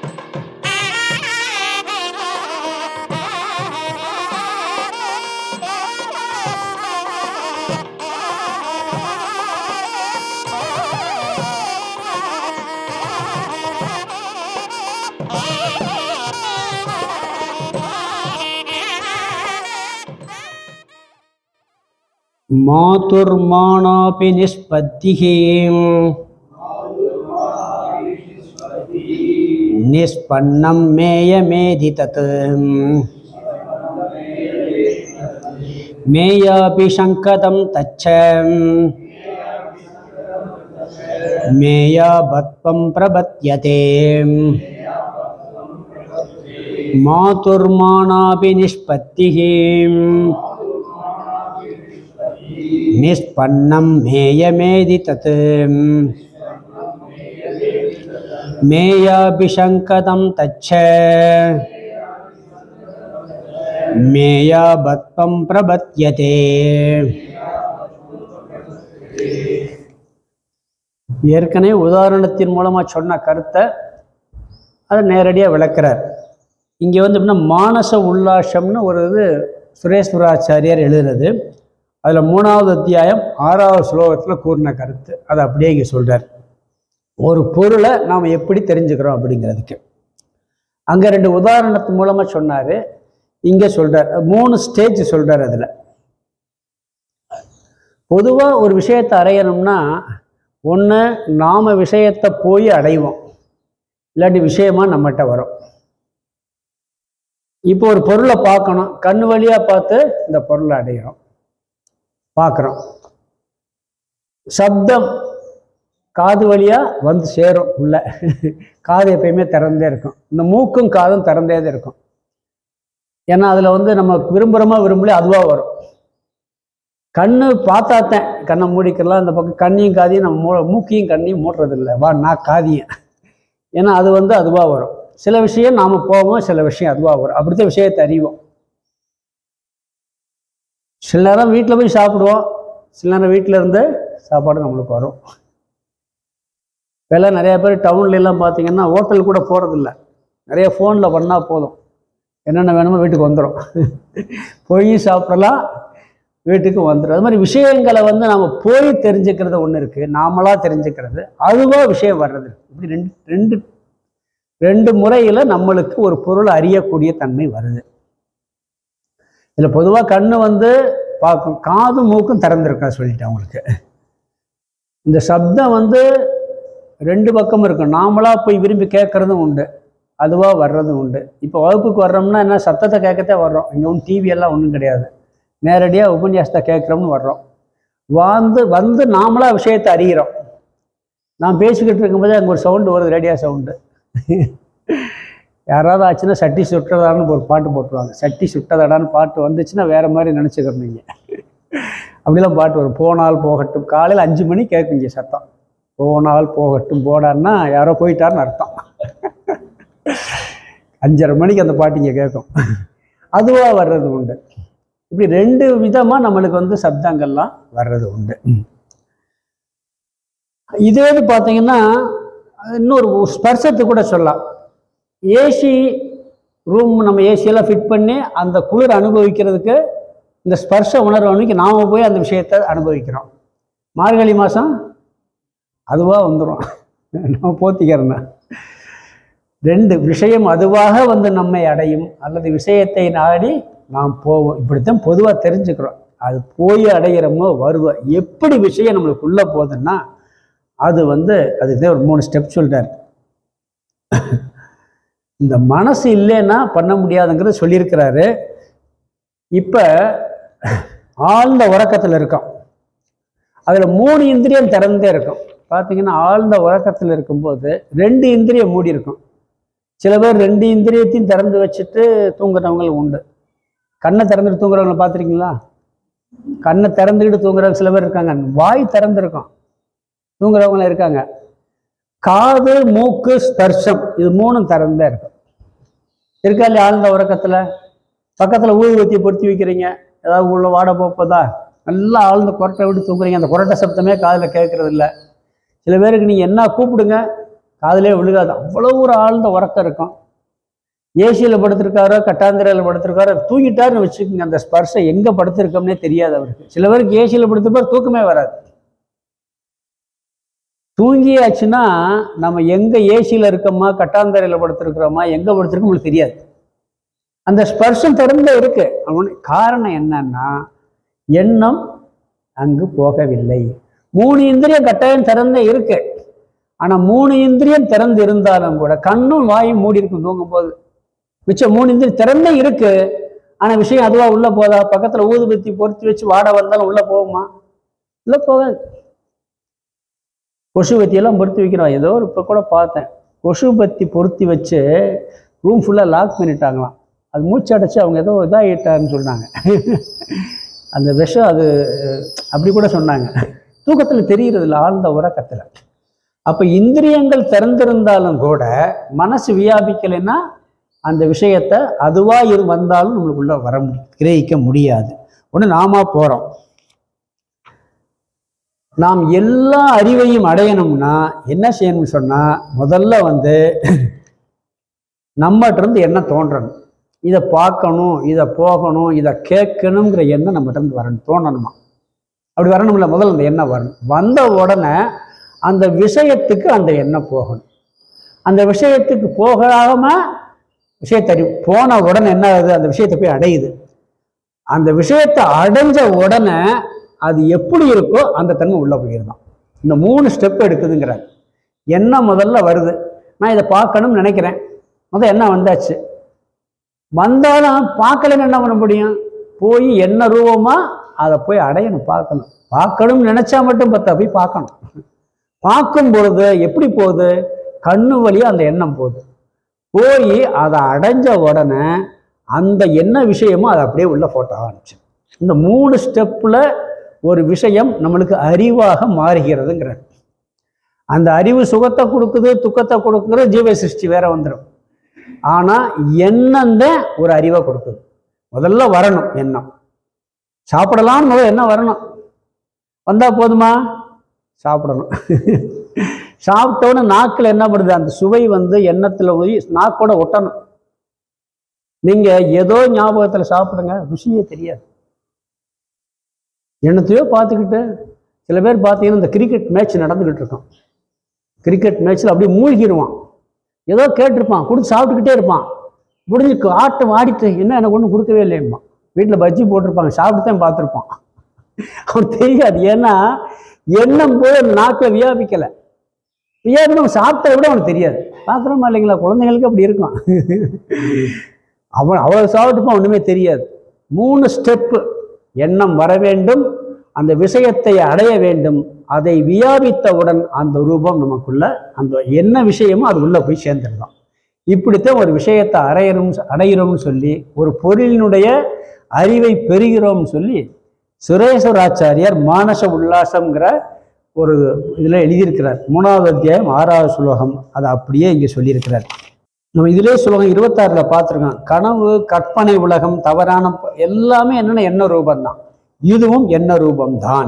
मातुर्माणापि निष्पत्तिः निष्पन्नं मेयमेधि तत् मेयापि शङ्कतं तच्च मेयाभत्वं प्रपद्यते मातुर्माणापि निष्पत्तिः निष्पन्नं मेयमेदि तत् मेयाभिशङ्कतं तच्च मेयाभत्वं प्रपद्यते ஏற்கனவே உதாரணத்தின் மூலமாக சொன்ன கருத்தை அதை நேரடியாக விளக்குறார் இங்கே வந்து எப்படின்னா மானச உல்லாசம்னு ஒரு இது சுரேஸ்வராச்சாரியார் எழுதுறது அதில் மூணாவது அத்தியாயம் ஆறாவது ஸ்லோகத்தில் கூறின கருத்து அதை அப்படியே இங்கே சொல்கிறார் ஒரு பொருளை நாம் எப்படி தெரிஞ்சுக்கிறோம் அப்படிங்கிறதுக்கு அங்கே ரெண்டு உதாரணத்து மூலமாக சொன்னார் இங்கே சொல்கிறார் மூணு ஸ்டேஜ் சொல்கிறார் அதில் பொதுவாக ஒரு விஷயத்தை அடையணும்னா ஒன்று நாம் விஷயத்தை போய் அடைவோம் இல்லாட்டி விஷயமா நம்மகிட்ட வரும் இப்போ ஒரு பொருளை பார்க்கணும் கண்ணு வழியாக பார்த்து இந்த பொருளை அடைகிறோம் பார்க்குறோம் சப்தம் காது வழியாக வந்து சேரும் உள்ள காது எப்பயுமே திறந்தே இருக்கும் இந்த மூக்கும் காதும் திறந்தே தான் இருக்கும் ஏன்னா அதில் வந்து நம்ம விரும்புகிறோமா விரும்பலையோ அதுவாக வரும் கண்ணு பார்த்தாத்தேன் கண்ணை மூடிக்கலாம் இந்த பக்கம் கண்ணையும் காதையும் நம்ம மூ மூக்கையும் கண்ணையும் மூடுறதில்ல வா நான் காதியும் ஏன்னா அது வந்து அதுவாக வரும் சில விஷயம் நாம் போவோம் சில விஷயம் அதுவாக வரும் அப்படித்தான் விஷயத்தை அறிவோம் சில நேரம் வீட்டில் போய் சாப்பிடுவோம் சில நேரம் வீட்டில் இருந்து சாப்பாடு நம்மளுக்கு வரும் இப்போல்லாம் நிறைய பேர் டவுன்ல எல்லாம் பார்த்தீங்கன்னா ஹோட்டல் கூட போகிறதில்ல நிறைய ஃபோனில் பண்ணால் போதும் என்னென்ன வேணுமோ வீட்டுக்கு வந்துடும் போய் சாப்பிடலாம் வீட்டுக்கு வந்துடும் அது மாதிரி விஷயங்களை வந்து நம்ம போய் தெரிஞ்சுக்கிறது ஒன்று இருக்குது நாமளாக தெரிஞ்சுக்கிறது அதுவாக விஷயம் வர்றது இப்படி ரெண்டு ரெண்டு ரெண்டு முறையில் நம்மளுக்கு ஒரு பொருள் அறியக்கூடிய தன்மை வருது இதில் பொதுவாக கண்ணு வந்து பார்க்கும் காதும் மூக்கும் திறந்துருக்கா சொல்லிட்டேன் உங்களுக்கு இந்த சப்தம் வந்து ரெண்டு பக்கம் இருக்கும் நாமளாக போய் விரும்பி கேட்குறதும் உண்டு அதுவாக வர்றதும் உண்டு இப்போ வகுப்புக்கு வர்றோம்னா என்ன சத்தத்தை கேட்கத்தே வர்றோம் இங்கே ஒன்றும் டிவி எல்லாம் ஒன்றும் கிடையாது நேரடியாக உபன்யாசத்தை கேட்குறோம்னு வர்றோம் வந்து வந்து நாமளாக விஷயத்தை அறிகிறோம் நான் பேசிக்கிட்டு இருக்கும்போதே அங்கே ஒரு சவுண்டு வருது ரேடியோ சவுண்டு யாராவது ஆச்சுன்னா சட்டி சுட்டுறதான்னு ஒரு பாட்டு போட்டுருவாங்க சட்டி சுட்டதடான்னு பாட்டு வந்துச்சுன்னா வேற மாதிரி நினச்சிக்கிறோம் நீங்கள் அப்படிலாம் பாட்டு வரும் போனால் போகட்டும் காலையில் அஞ்சு மணி கேட்குங்க சத்தம் போனால் போகட்டும் போடான்னா யாரோ போயிட்டாருன்னு அர்த்தம் அஞ்சரை மணிக்கு அந்த பாட்டு இங்கே கேட்கும் அதுவாக வர்றது உண்டு இப்படி ரெண்டு விதமாக நம்மளுக்கு வந்து சப்தங்கள்லாம் வர்றது உண்டு இதே இது பார்த்தீங்கன்னா இன்னொரு ஸ்பர்சத்தை கூட சொல்லலாம் ஏசி ரூம் நம்ம ஏசியெல்லாம் ஃபிட் பண்ணி அந்த குளிர் அனுபவிக்கிறதுக்கு இந்த ஸ்பர்ஷ உணர்வு அன்னைக்கு நாம் போய் அந்த விஷயத்தை அனுபவிக்கிறோம் மார்கழி மாதம் அதுவாக வந்துடும் நம்ம போத்திக்கிறோன்னா ரெண்டு விஷயம் அதுவாக வந்து நம்மை அடையும் அல்லது விஷயத்தை நாடி நாம் போவோம் இப்படித்தான் பொதுவாக தெரிஞ்சுக்கிறோம் அது போய் அடைகிறோமோ வருவோம் எப்படி விஷயம் நம்மளுக்கு உள்ளே போகுதுன்னா அது வந்து அதுக்கு ஒரு மூணு ஸ்டெப் சொல்கிறார் இந்த மனசு இல்லைன்னா பண்ண முடியாதுங்கிறது சொல்லியிருக்கிறாரு இப்போ ஆழ்ந்த உறக்கத்தில் இருக்கோம் அதில் மூணு இந்திரியம் திறந்தே இருக்கும் பார்த்தீங்கன்னா ஆழ்ந்த உறக்கத்தில் இருக்கும்போது ரெண்டு இந்திரியம் மூடி இருக்கும் சில பேர் ரெண்டு இந்திரியத்தையும் திறந்து வச்சுட்டு தூங்குறவங்களும் உண்டு கண்ணை திறந்துட்டு தூங்குறவங்களை பார்த்துருக்கீங்களா கண்ணை திறந்துக்கிட்டு தூங்குறவங்க சில பேர் இருக்காங்க வாய் திறந்துருக்கும் தூங்குறவங்களும் இருக்காங்க காது மூக்கு ஸ்பர்ஷம் இது மூணும் திறந்தே இருக்கும் இருக்கா இல்லையா ஆழ்ந்த உறக்கத்தில் பக்கத்தில் ஊதுவத்தியை பொருத்தி வைக்கிறீங்க ஏதாவது உள்ள வாட போப்பதா நல்லா ஆழ்ந்த குரட்டை விட்டு தூங்குறீங்க அந்த குரட்டை சப்தமே காதில் கேட்கறது இல்லை சில பேருக்கு நீங்கள் என்ன கூப்பிடுங்க காதிலே விழுகாது அவ்வளோ ஒரு ஆழ்ந்த உறக்கம் இருக்கும் ஏசியில் படுத்திருக்காரோ கட்டாந்திரையில் படுத்திருக்காரோ தூங்கிட்டாருன்னு வச்சுக்கோங்க அந்த ஸ்பர்ஷம் எங்கே படுத்திருக்கோம்னே தெரியாது அவருக்கு சில பேருக்கு ஏசியில் படுத்திருப்பார் தூக்கமே வராது தூங்கியாச்சுன்னா நம்ம எங்கே ஏசியில் இருக்கோமா கட்டாந்தரையில் படுத்திருக்கிறோமா எங்கே படுத்திருக்கோம் உங்களுக்கு தெரியாது அந்த ஸ்பர்ஷம் திறந்த இருக்கு அவன் காரணம் என்னன்னா எண்ணம் அங்கு போகவில்லை மூணு இந்திரியம் கட்டாயம் திறந்த இருக்கு ஆனா மூணு இந்திரியம் திறந்து இருந்தாலும் கூட கண்ணும் வாயும் மூடி இருக்கும் தூங்கும் போது மிச்சம் மூணு இந்திரியம் திறந்த இருக்கு ஆனா விஷயம் அதுவா உள்ள போதா பக்கத்துல ஊதுபத்தி பொருத்தி வச்சு வாட வந்தாலும் உள்ள போகுமா உள்ள போகாது கொசு எல்லாம் பொருத்தி வைக்கிறோம் ஏதோ ஒரு இப்போ கூட பார்த்தேன் கொசு பத்தி பொருத்தி வச்சு ரூம் ஃபுல்லாக லாக் பண்ணிட்டாங்களாம் அது மூச்சு அடைச்சு அவங்க ஏதோ இதாகிட்டாருன்னு சொன்னாங்க அந்த விஷம் அது அப்படி கூட சொன்னாங்க தூக்கத்தில் தெரிகிறதில்ல ஆழ்ந்த உறக்கத்தில் அப்போ இந்திரியங்கள் திறந்திருந்தாலும் கூட மனசு வியாபிக்கலைன்னா அந்த விஷயத்தை அதுவாக இரு வந்தாலும் நம்மளுக்குள்ள வர மு கிரகிக்க முடியாது ஒன்று நாம போகிறோம் நாம் எல்லா அறிவையும் அடையணும்னா என்ன செய்யணும்னு சொன்னால் முதல்ல வந்து நம்மகிட்ட இருந்து என்ன தோன்றணும் இதை பார்க்கணும் இதை போகணும் இதை கேட்கணுங்கிற எண்ணம் நம்மகிட்ட இருந்து வரணும் தோணணுமா அப்படி வரணும்ல முதல்ல அந்த எண்ணம் வரணும் வந்த உடனே அந்த விஷயத்துக்கு அந்த எண்ணம் போகணும் அந்த விஷயத்துக்கு போகாம விஷயத்தறி போன உடனே என்ன ஆகுது அந்த விஷயத்தை போய் அடையுது அந்த விஷயத்தை அடைஞ்ச உடனே அது எப்படி இருக்கோ அந்த தன்மை உள்ள போயிருந்தான் இந்த மூணு ஸ்டெப் எடுக்குதுங்கிறார் என்ன முதல்ல வருது நான் இதை பார்க்கணும்னு நினைக்கிறேன் முதல் என்ன வந்தாச்சு வந்தாலும் பார்க்கலன்னு என்ன பண்ண முடியும் போய் என்ன ரூபமா அதை போய் அடையணும் பார்க்கணும் பார்க்கணும்னு நினைச்சா மட்டும் பார்த்தா போய் பார்க்கணும் பார்க்கும் பொழுது எப்படி போகுது கண்ணு வழியா அந்த எண்ணம் போகுது போய் அதை அடைஞ்ச உடனே அந்த என்ன விஷயமோ அதை அப்படியே உள்ள போட்டோ ஆரம்பிச்சு இந்த மூணு ஸ்டெப்பில் ஒரு விஷயம் நம்மளுக்கு அறிவாக மாறுகிறதுங்கிற அந்த அறிவு சுகத்தை கொடுக்குது துக்கத்தை கொடுக்குறது ஜீவ சிருஷ்டி வேற வந்துடும் ஆனால் எண்ணம் தான் ஒரு அறிவை கொடுக்குது முதல்ல வரணும் எண்ணம் சாப்பிடலாம்னு முதல்ல என்ன வரணும் வந்தா போதுமா சாப்பிடணும் சாப்பிட்டோன்னு நாக்கில் என்ன பண்ணுது அந்த சுவை வந்து எண்ணத்தில் போய் நாக்கோட ஒட்டணும் நீங்க ஏதோ ஞாபகத்தில் சாப்பிடுங்க ருசியே தெரியாது என்னத்தையோ பார்த்துக்கிட்டு சில பேர் பார்த்தீங்கன்னா இந்த கிரிக்கெட் மேட்ச் நடந்துக்கிட்டு இருக்கும் கிரிக்கெட் மேட்ச்சில் அப்படியே மூழ்கிடுவான் ஏதோ கேட்டிருப்பான் கொடுத்து சாப்பிட்டுக்கிட்டே இருப்பான் முடிஞ்சு ஆட்டம் ஆடிட்டு என்ன எனக்கு ஒன்றும் கொடுக்கவே இல்லைம்மா வீட்டில் பஜ்ஜி போட்டிருப்பாங்க சாப்பிட்டு தான் பார்த்துருப்பான் அவன் தெரியாது ஏன்னா எண்ணம் போய் அந்த நாக்கில் வியாபிக்கலை வியாபிக்க அவன் சாப்பிட்டதை விட அவனுக்கு தெரியாது பார்க்குறோமா இல்லைங்களா குழந்தைங்களுக்கு அப்படி இருக்கும் அவன் அவ்வளோ சாப்பிட்டுப்பான் ஒன்றுமே தெரியாது மூணு ஸ்டெப்பு எண்ணம் வர வேண்டும் அந்த விஷயத்தை அடைய வேண்டும் அதை வியாபித்தவுடன் அந்த ரூபம் நமக்குள்ள அந்த என்ன விஷயமோ அது உள்ள போய் சேர்ந்துருதான் இப்படித்தான் ஒரு விஷயத்தை அடையிறோம் அடையிறோம்னு சொல்லி ஒரு பொருளினுடைய அறிவை பெறுகிறோம்னு சொல்லி சுரேஸ்வராச்சாரியார் மானச உல்லாசம்ங்கிற ஒரு இதில் எழுதியிருக்கிறார் மூணாவது அத்தியாயம் ஆறாவது சுலோகம் அதை அப்படியே இங்கே சொல்லியிருக்கிறார் நம்ம இதிலே சுலோகம் இருபத்தாறில் பார்த்துருக்கோம் கனவு கற்பனை உலகம் தவறான ப- எல்லாமே என்னென்ன என்ன ரூபம்தான் இதுவும் என்ன ரூபம்தான்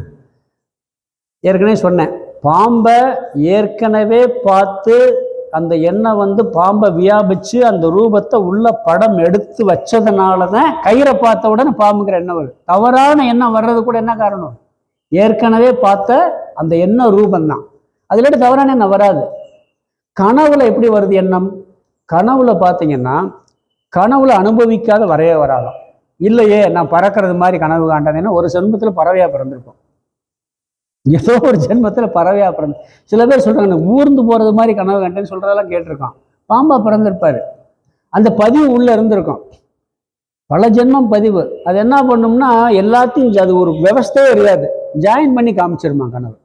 ஏற்கனவே சொன்னேன் பாம்பை ஏற்கனவே பார்த்து அந்த எண்ணெய் வந்து பாம்பை வியாபிச்சு அந்த ரூபத்தை உள்ள படம் எடுத்து வச்சதுனால தான் கயிறை பார்த்த உடனே பாம்புங்கிற எண்ணம் வருது தவறான எண்ணம் வர்றது கூட என்ன காரணம் ஏற்கனவே பார்த்த அந்த எண்ண ரூபந்தான் அதுல தவறான எண்ணம் வராது கனவுல எப்படி வருது எண்ணம் கனவுல பார்த்தீங்கன்னா கனவுல அனுபவிக்காத வரவே வராதாம் இல்லையே நான் பறக்கிறது மாதிரி கனவு காண்டேன்னா ஒரு ஜென்மத்தில் பறவையா பிறந்திருப்போம் ஏதோ ஒரு ஜென்மத்தில் பறவையா பிறந்து சில பேர் சொல்றாங்க "நான் ஊர்ந்து போறது மாதிரி கனவு கண்டேன்னு சொல்றதெல்லாம் கேட்டிருக்கான் பாம்பா பிறந்திருப்பாரு அந்த பதிவு உள்ள இருந்திருக்கும் பல ஜென்மம் பதிவு அது என்ன பண்ணும்னா எல்லாத்தையும் அது ஒரு விவஸ்தையே இருக்காது ஜாயின் பண்ணி காமிச்சிருமா கனவு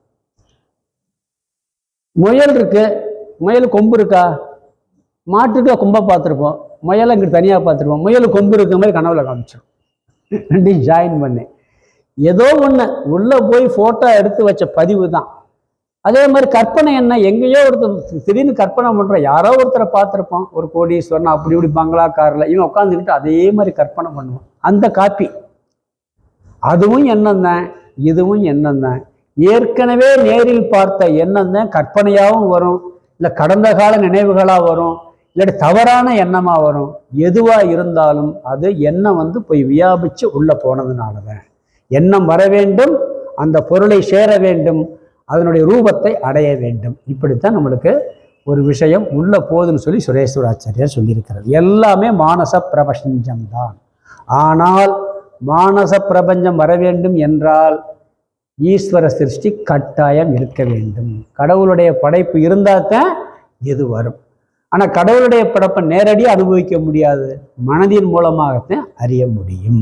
முயல் இருக்கு முயல் கொம்பு இருக்கா மாட்டுக்கு கொம்பை பார்த்துருப்போம் முயலை இங்கிட்டு தனியாக பார்த்துருப்போம் முயல் கொம்பு இருக்க மாதிரி கனவுல காமிச்சிடும் ரெண்டையும் ஜாயின் பண்ணி ஏதோ ஒன்று உள்ளே போய் ஃபோட்டோ எடுத்து வச்ச பதிவு தான் அதே மாதிரி கற்பனை என்ன எங்கேயோ ஒருத்தர் திடீர்னு கற்பனை பண்ணுறோம் யாரோ ஒருத்தரை பார்த்துருப்போம் ஒரு கோடீஸ்வரன் அப்படி இப்படி பங்களா காரில் இவன் உட்காந்துக்கிட்டு அதே மாதிரி கற்பனை பண்ணுவான் அந்த காப்பி அதுவும் எண்ணம் தான் இதுவும் எண்ணம் தான் ஏற்கனவே நேரில் பார்த்த எண்ணம் தான் கற்பனையாகவும் வரும் இல்லை கடந்த கால நினைவுகளாக வரும் இல்லாட்டி தவறான எண்ணமாக வரும் எதுவாக இருந்தாலும் அது எண்ணம் வந்து போய் வியாபிச்சு உள்ளே போனதுனால தான் எண்ணம் வர வேண்டும் அந்த பொருளை சேர வேண்டும் அதனுடைய ரூபத்தை அடைய வேண்டும் இப்படித்தான் நம்மளுக்கு ஒரு விஷயம் உள்ள போகுதுன்னு சொல்லி சுரேஸ்வராச்சாரியார் சொல்லியிருக்கிறார் எல்லாமே மானச பிரபஞ்சம்தான் ஆனால் மானச பிரபஞ்சம் வர வேண்டும் என்றால் ஈஸ்வர சிருஷ்டி கட்டாயம் இருக்க வேண்டும் கடவுளுடைய படைப்பு இருந்தால் தான் இது வரும் ஆனால் கடவுளுடைய படைப்பை நேரடியாக அனுபவிக்க முடியாது மனதின் மூலமாகத்தான் அறிய முடியும்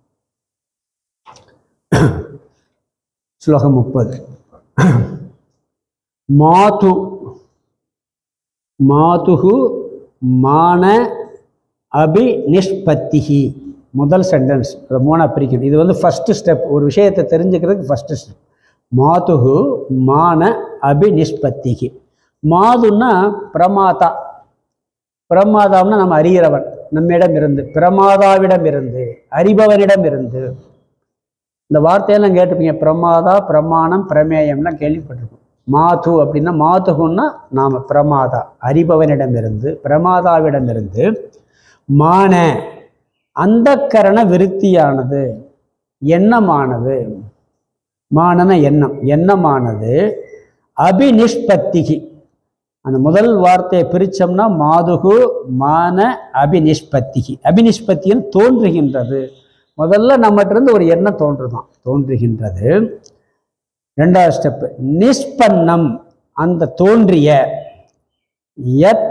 ஸ்லோகம் முப்பது மாது மாதுகு மான அபி நிஷ்பத்திகி முதல் சென்டென்ஸ் அதை மூணாக பிரிக்கணும் இது வந்து ஃபஸ்ட்டு ஸ்டெப் ஒரு விஷயத்தை தெரிஞ்சுக்கிறதுக்கு ஃபஸ்ட்டு ஸ்டெப் மாதுகு மான அபி நிஷ்பத்திகி மாதுன்னா பிரமாதா பிரமாதாம்னா நம்ம அறிகிறவன் நம்மிடம் இருந்து பிரமாதாவிடம் இருந்து அறிபவனிடம் இருந்து இந்த வார்த்தையெல்லாம் கேட்டிருப்பீங்க பிரமாதா பிரமாணம் பிரமேயம்லாம் கேள்விப்பட்டிருக்கோம் மாது அப்படின்னா மாதுகுன்னா நாம் பிரமாதா அறிபவனிடமிருந்து பிரமாதாவிடமிருந்து மான அந்தக்கரண விருத்தியானது எண்ணமானது மானன எண்ணம் எண்ணமானது அபிநிஷ்பத்திகி அந்த முதல் வார்த்தையை பிரித்தோம்னா மாதுகு மான அபிநிஷ்பத்திகி அபிநிஷ்பத்தின்னு தோன்றுகின்றது முதல்ல நம்மகிட்ட இருந்து ஒரு எண்ணம் தோன்றுதான் தோன்றுகின்றது ரெண்டாவது ஸ்டெப் நிஷ்பன்னம் அந்த தோன்றிய யத்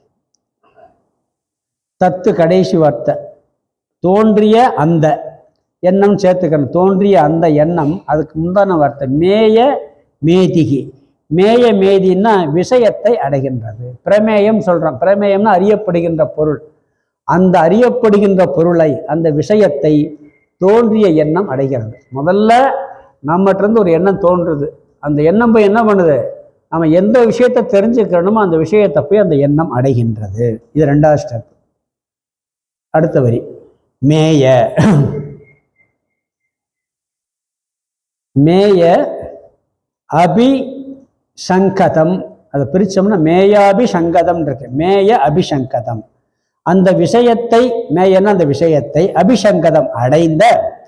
தத்து கடைசி வார்த்தை தோன்றிய அந்த எண்ணம் சேர்த்துக்கணும் தோன்றிய அந்த எண்ணம் அதுக்கு முந்தான வார்த்தை மேய மேதிகி மேய மேதின்னா விஷயத்தை அடைகின்றது பிரமேயம் சொல்றோம் பிரமேயம்னா அறியப்படுகின்ற பொருள் அந்த அறியப்படுகின்ற பொருளை அந்த விஷயத்தை தோன்றிய எண்ணம் அடைகிறது முதல்ல நம்மகிட்ட இருந்து ஒரு எண்ணம் தோன்றுது அந்த எண்ணம் போய் என்ன பண்ணுது நம்ம எந்த விஷயத்தை தெரிஞ்சுக்கணுமோ அந்த விஷயத்தை போய் அந்த எண்ணம் அடைகின்றது இது ரெண்டாவது ஸ்டெப் அடுத்த வரி மேய மேய அபி சங்கதம் அதை பிரிச்சோம்னா மேயாபி சங்கதம் இருக்கு மேய அபிசங்கதம் அந்த விஷயத்தை மேயன அந்த விஷயத்தை அபிசங்கதம் அடைந்த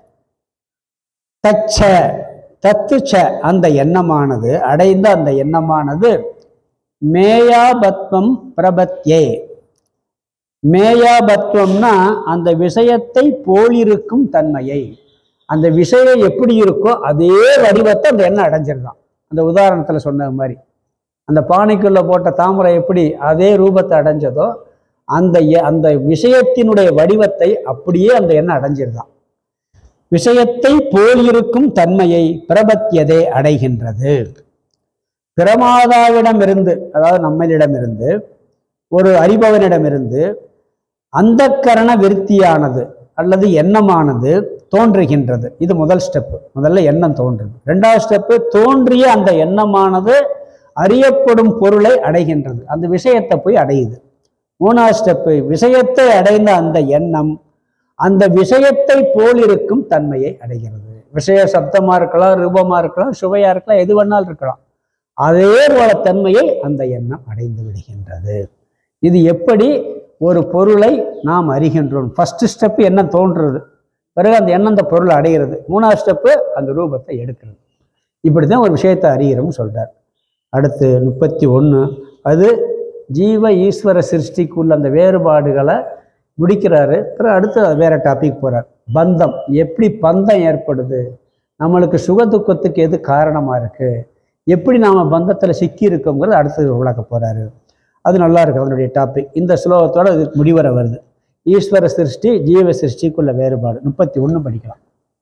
தச்ச தத்துச்ச அந்த எண்ணமானது அடைந்த அந்த எண்ணமானது மேயாபத்வம் பிரபத்யே மேயாபத்வம்னா அந்த விஷயத்தை போலிருக்கும் தன்மையை அந்த விஷயம் எப்படி இருக்கோ அதே வடிவத்தை அந்த எண்ணம் அடைஞ்சிருதான் அந்த உதாரணத்தில் சொன்ன மாதிரி அந்த பானைக்குள்ள போட்ட தாமரை எப்படி அதே ரூபத்தை அடைஞ்சதோ அந்த எ- அந்த விஷயத்தினுடைய வடிவத்தை அப்படியே அந்த எண்ணம் அடைஞ்சிருதான் விஷயத்தை போலிருக்கும் தன்மையை பிரபத்தியதே அடைகின்றது பிரமாதாவிடமிருந்து அதாவது நம்மளிடமிருந்து ஒரு அறிபவனிடமிருந்து அந்தக்கரண விருத்தியானது அல்லது எண்ணமானது தோன்றுகின்றது இது முதல் ஸ்டெப்பு முதல்ல எண்ணம் தோன்றுது ரெண்டாவது ஸ்டெப்பு தோன்றிய அந்த எண்ணமானது அறியப்படும் பொருளை அடைகின்றது அந்த விஷயத்தை போய் அடையுது மூணாவது ஸ்டெப்பு விஷயத்தை அடைந்த அந்த எண்ணம் அந்த விஷயத்தை போலிருக்கும் தன்மையை அடைகிறது விஷய சப்தமா இருக்கலாம் ரூபமா இருக்கலாம் சுவையா இருக்கலாம் எது வேணாலும் இருக்கலாம் அதே போல தன்மையை அந்த எண்ணம் அடைந்து விடுகின்றது இது எப்படி ஒரு பொருளை நாம் அறிகின்றோம் ஃபர்ஸ்ட் ஸ்டெப் என்ன தோன்றுறது பிறகு அந்த எண்ணம் அந்த பொருளை அடைகிறது மூணாவது ஸ்டெப்பு அந்த ரூபத்தை எடுக்கிறது இப்படி தான் ஒரு விஷயத்தை அறிகிறோம்னு சொல்றார் அடுத்து முப்பத்தி ஒன்று அது ஜீவ ஈஸ்வர சிருஷ்டிக்குள்ள அந்த வேறுபாடுகளை முடிக்கிறாரு பிறகு அடுத்து அது வேற டாபிக் போறார் பந்தம் எப்படி பந்தம் ஏற்படுது நம்மளுக்கு சுக துக்கத்துக்கு எது காரணமாக இருக்கு எப்படி நாம் பந்தத்தில் சிக்கி இருக்கோங்கிறது அடுத்து விளக்க போறாரு அது நல்லா இருக்கு அதனுடைய டாபிக் இந்த ஸ்லோகத்தோட இது முடிவர வருது ஈஸ்வர சிருஷ்டி ஜீவ சிருஷ்டிக்குள்ள வேறுபாடு முப்பத்தி ஒன்று படிக்கலாம்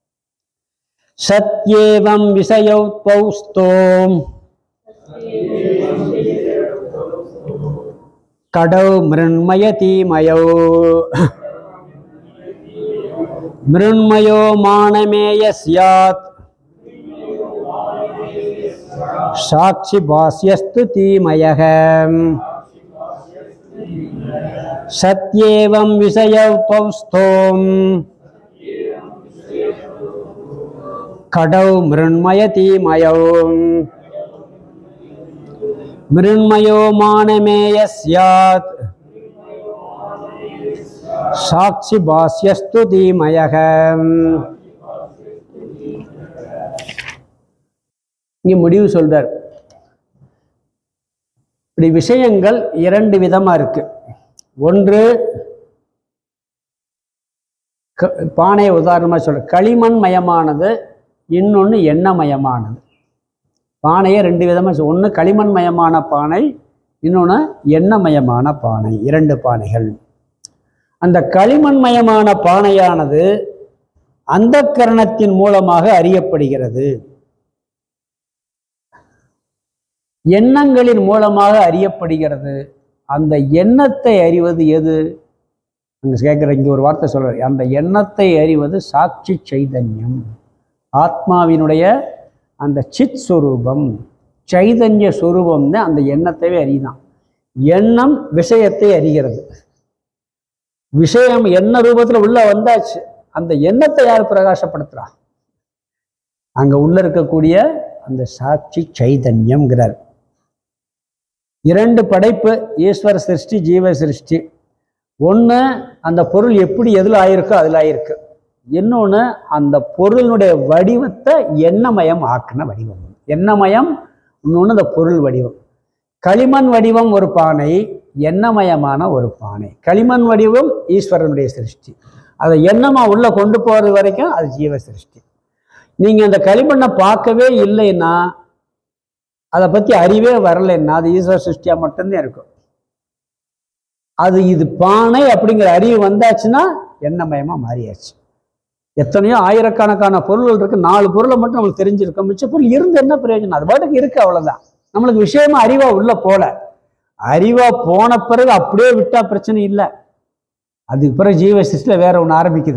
சத்யேவம் விஷயௌ பௌஸ்தோம் கடௌ மிருண்மயதீமயௌ மிருண்மயோ மானமேய ஸ்யாத் சாட்சி பாஸ்யஸ்து தீமயக சத்யேவம் விஷயௌ பௌஸ்தோம் கடௌ மிருண்மயதீமயௌ மிருண்மயோ மானமேய ஸ்யாத் சாட்சி பாஸ்யஸ்து தீமயக இங்க முடிவு சொல்றார் இப்படி விஷயங்கள் இரண்டு விதமா இருக்கு ஒன்று க- பானையை உதாரணமா சொல்ற களிமண் மயமானது இன்னொன்று எண்ணமயமானது பானையை ரெண்டு விதமாக ஒன்று களிமண் மயமான பானை இன்னொன்று எண்ணமயமான பானை இரண்டு பானைகள் அந்த களிமண் மயமான பானையானது அந்த கரணத்தின் மூலமாக அறியப்படுகிறது எண்ணங்களின் மூலமாக அறியப்படுகிறது அந்த எண்ணத்தை அறிவது எது அங்கே கேட்குற இங்கே ஒரு வார்த்தை சொல்றாரு அந்த எண்ணத்தை அறிவது சாட்சி சைதன்யம் ஆத்மாவினுடைய அந்த சித் சுரூபம் சைதன்ய சுரூபம் தான் அந்த எண்ணத்தைவே அறியுதான் எண்ணம் விஷயத்தை அறிகிறது விஷயம் என்ன ரூபத்தில் உள்ள வந்தாச்சு அந்த எண்ணத்தை யார் பிரகாசப்படுத்துறா அங்க உள்ள இருக்கக்கூடிய அந்த சாட்சி சைதன்யம்ங்கிறார் இரண்டு படைப்பு ஈஸ்வர சிருஷ்டி ஜீவ சிருஷ்டி ஒன்று அந்த பொருள் எப்படி எதில் ஆயிருக்கோ அதில் ஆயிருக்கு இன்னொன்று அந்த பொருளினுடைய வடிவத்தை எண்ணமயம் ஆக்கின வடிவம் எண்ணமயம் இன்னொன்று அந்த பொருள் வடிவம் களிமண் வடிவம் ஒரு பானை எண்ணமயமான ஒரு பானை களிமண் வடிவம் ஈஸ்வரனுடைய சிருஷ்டி அதை எண்ணமாக உள்ள கொண்டு போகிறது வரைக்கும் அது ஜீவ சிருஷ்டி நீங்கள் அந்த களிமண்ணை பார்க்கவே இல்லைன்னா அதை பற்றி அறிவே வரலைன்னா அது ஈஸ்வர சிருஷ்டியாக மட்டும்தான் இருக்கும் அது இது பானை அப்படிங்கிற அறிவு வந்தாச்சுன்னா எண்ணமயமாக மாறியாச்சு எத்தனையோ ஆயிரக்கணக்கான பொருள்கள் இருக்கு நாலு பொருளை மட்டும் நம்மளுக்கு தெரிஞ்சிருக்கும் மிச்ச பொருள் இருந்து என்ன பிரயோஜனம் அது பாட்டுக்கு இருக்கு அவ்வளவுதான் நம்மளுக்கு விஷயமா அறிவா உள்ள போல அறிவா போன பிறகு அப்படியே விட்டா பிரச்சனை இல்லை அதுக்கு பிறகு ஜீவ சிருஷ்டியில் வேற ஒன்று ஆரம்பிக்குது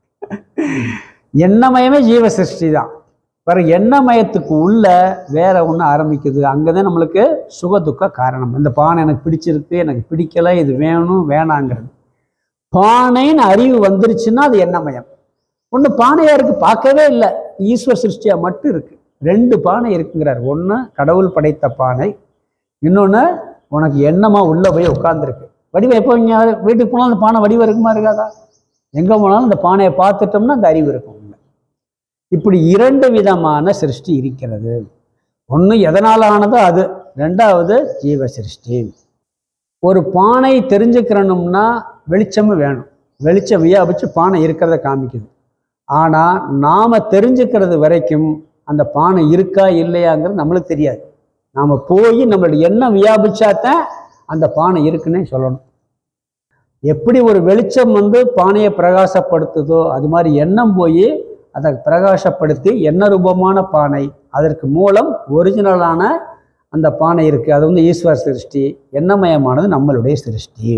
எண்ணமயமே ஜீவ சிருஷ்டி தான் பிறகு எண்ணமயத்துக்கு உள்ள வேற ஒன்று ஆரம்பிக்குது அங்கதான் நம்மளுக்கு சுக துக்க காரணம் இந்த பானை எனக்கு பிடிச்சிருக்கு எனக்கு பிடிக்கல இது வேணும் வேணாங்கிறது பானைன்னு அறிவு வந்துருச்சுன்னா அது எண்ணமயம் ஒன்று பானையா இருக்கு பார்க்கவே இல்லை ஈஸ்வர சிருஷ்டியா மட்டும் இருக்கு ரெண்டு பானை இருக்குங்கிறார் ஒன்று கடவுள் படைத்த பானை இன்னொன்று உனக்கு எண்ணமா உள்ள போய் உட்காந்துருக்கு வடிவம் எப்போ இங்கே வீட்டுக்கு போனாலும் அந்த பானை வடிவம் இருக்குமா இருக்காதா எங்கே போனாலும் அந்த பானையை பார்த்துட்டோம்னா அந்த அறிவு இருக்கும் உள்ள இப்படி இரண்டு விதமான சிருஷ்டி இருக்கிறது ஒன்று எதனால் ஆனதோ அது ரெண்டாவது ஜீவ சிருஷ்டி ஒரு பானை தெரிஞ்சுக்கிறணும்னா வெளிச்சமும் வேணும் வெளிச்சம் வியாபிச்சு பானை இருக்கிறத காமிக்குது ஆனால் நாம் தெரிஞ்சுக்கிறது வரைக்கும் அந்த பானை இருக்கா இல்லையாங்கிறது நம்மளுக்கு தெரியாது நாம் போய் நம்மளுடைய எண்ணம் வியாபிச்சாதான் அந்த பானை இருக்குன்னே சொல்லணும் எப்படி ஒரு வெளிச்சம் வந்து பானையை பிரகாசப்படுத்துதோ அது மாதிரி எண்ணம் போய் அதை பிரகாசப்படுத்தி எண்ண ரூபமான பானை அதற்கு மூலம் ஒரிஜினலான அந்த பானை இருக்கு அது வந்து ஈஸ்வர சிருஷ்டி எண்ணமயமானது நம்மளுடைய சிருஷ்டி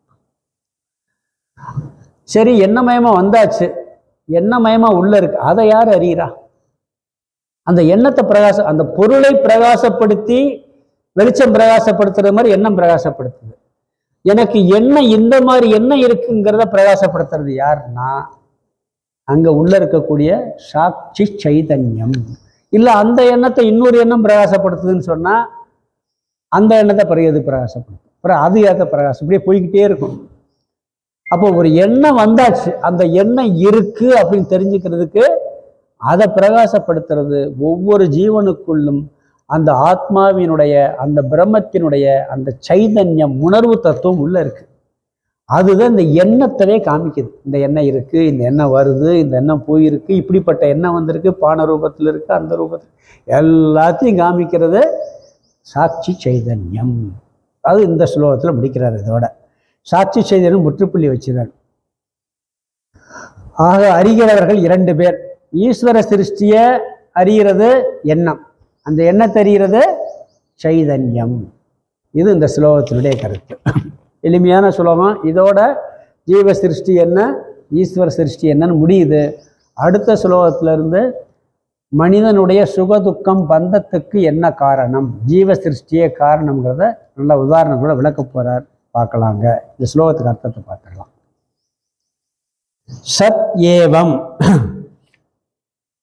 சரி எண்ணமயமா வந்தாச்சு எண்ணமயமா உள்ள இருக்கு அதை யார் அறிகிறா அந்த எண்ணத்தை பிரகாச அந்த பொருளை பிரகாசப்படுத்தி வெளிச்சம் பிரகாசப்படுத்துறது மாதிரி எண்ணம் பிரகாசப்படுத்துது எனக்கு எண்ணம் இந்த மாதிரி எண்ணம் இருக்குங்கிறத பிரகாசப்படுத்துறது யாருன்னா அங்க உள்ள இருக்கக்கூடிய சாட்சி சைதன்யம் இல்ல அந்த எண்ணத்தை இன்னொரு எண்ணம் பிரகாசப்படுத்துதுன்னு சொன்னா அந்த எண்ணத்தை பிறகு எது பிரகாசப்படுத்தும் அப்புறம் அது ஏத்த பிரகாசம் இப்படியே போய்கிட்டே இருக்கும் அப்போ ஒரு எண்ணம் வந்தாச்சு அந்த எண்ணம் இருக்கு அப்படின்னு தெரிஞ்சுக்கிறதுக்கு அதை பிரகாசப்படுத்துறது ஒவ்வொரு ஜீவனுக்குள்ளும் அந்த ஆத்மாவினுடைய அந்த பிரம்மத்தினுடைய அந்த சைதன்யம் உணர்வு தத்துவம் உள்ள இருக்கு அதுதான் இந்த எண்ணத்தவே காமிக்குது இந்த எண்ணம் இருக்கு இந்த எண்ணம் வருது இந்த எண்ணம் போயிருக்கு இப்படிப்பட்ட எண்ணம் வந்திருக்கு பான ரூபத்தில் இருக்கு அந்த ரூபத்தில் எல்லாத்தையும் காமிக்கிறது சாட்சி சைதன்யம் அது இந்த ஸ்லோகத்தில் முடிக்கிறார் இதோட சாட்சி சைதன்யம் முற்றுப்புள்ளி வச்சுறார் ஆக அறிகிறவர்கள் இரண்டு பேர் ஈஸ்வர சிருஷ்டிய அறிகிறது எண்ணம் அந்த எண்ணத்தை அறிகிறது சைதன்யம் இது இந்த ஸ்லோகத்தினுடைய கருத்து எளிமையான ஸ்லோகம் இதோட ஜீவ சிருஷ்டி என்ன ஈஸ்வர சிருஷ்டி என்னன்னு முடியுது அடுத்த ஸ்லோகத்துல இருந்து மனிதனுடைய சுகதுக்கம் பந்தத்துக்கு என்ன காரணம் ஜீவ சிருஷ்டியே காரணம்ங்கிறத நல்ல உதாரணங்களோட விளக்க போறார் பார்க்கலாங்க இந்த ஸ்லோகத்துக்கு அர்த்தத்தை பார்த்துக்கலாம் சத் ஏவம்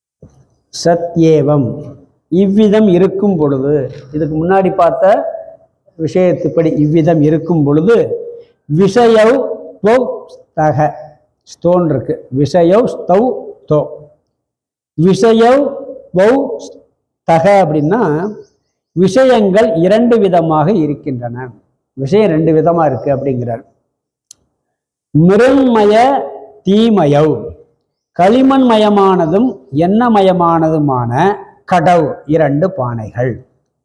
சத் ஏவம் இவ்விதம் இருக்கும் பொழுது இதுக்கு முன்னாடி பார்த்த விஷயத்துப்படி இவ்விதம் இருக்கும் பொழுது விஷயவ் தௌ தக ஸ்தோன் இருக்கு விஷயவ் ஸ்தௌ தோ விஷயவ் வௌ தக அப்படின்னா விஷயங்கள் இரண்டு விதமாக இருக்கின்றன விஷயம் ரெண்டு விதமா இருக்கு அப்படிங்கிறார் மிருண்மய தீமயவ் களிமண் மயமானதும் எண்ணமயமானதுமான கடவு இரண்டு பானைகள்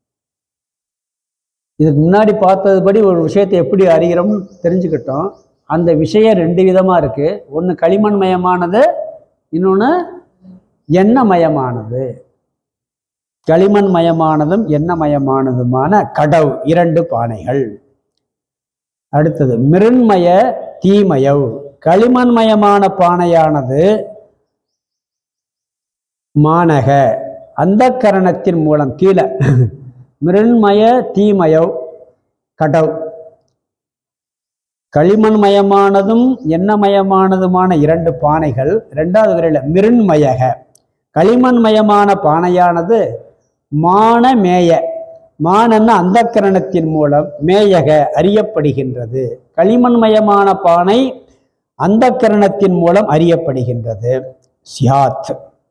இதுக்கு முன்னாடி பார்த்ததுபடி ஒரு விஷயத்தை எப்படி அறிகிறோம்னு தெரிஞ்சுக்கிட்டோம் அந்த விஷயம் ரெண்டு விதமாக இருக்கு ஒன்று களிமண் மயமானது இன்னொன்று எண்ணமயமானது களிமண் மயமானதும் எண்ணமயமானதுமான கடவு இரண்டு பானைகள் அடுத்தது மிருண்மய தீமயவ் களிமண்மயமான பானையானது மானக அந்த கரணத்தின் மூலம் கீழே மிருண்மய தீமயவ் கடவ் களிமண்மயமானதும் எண்ணமயமானதுமான இரண்டு பானைகள் இரண்டாவது வரையில் மிருண்மயக களிமண்மயமான பானையானது மான மேய மானன்ன அந்த கரணத்தின் மூலம் மேயக அறியப்படுகின்றது களிமண்மயமான பானை அந்த கரணத்தின் மூலம் அறியப்படுகின்றது சியாத்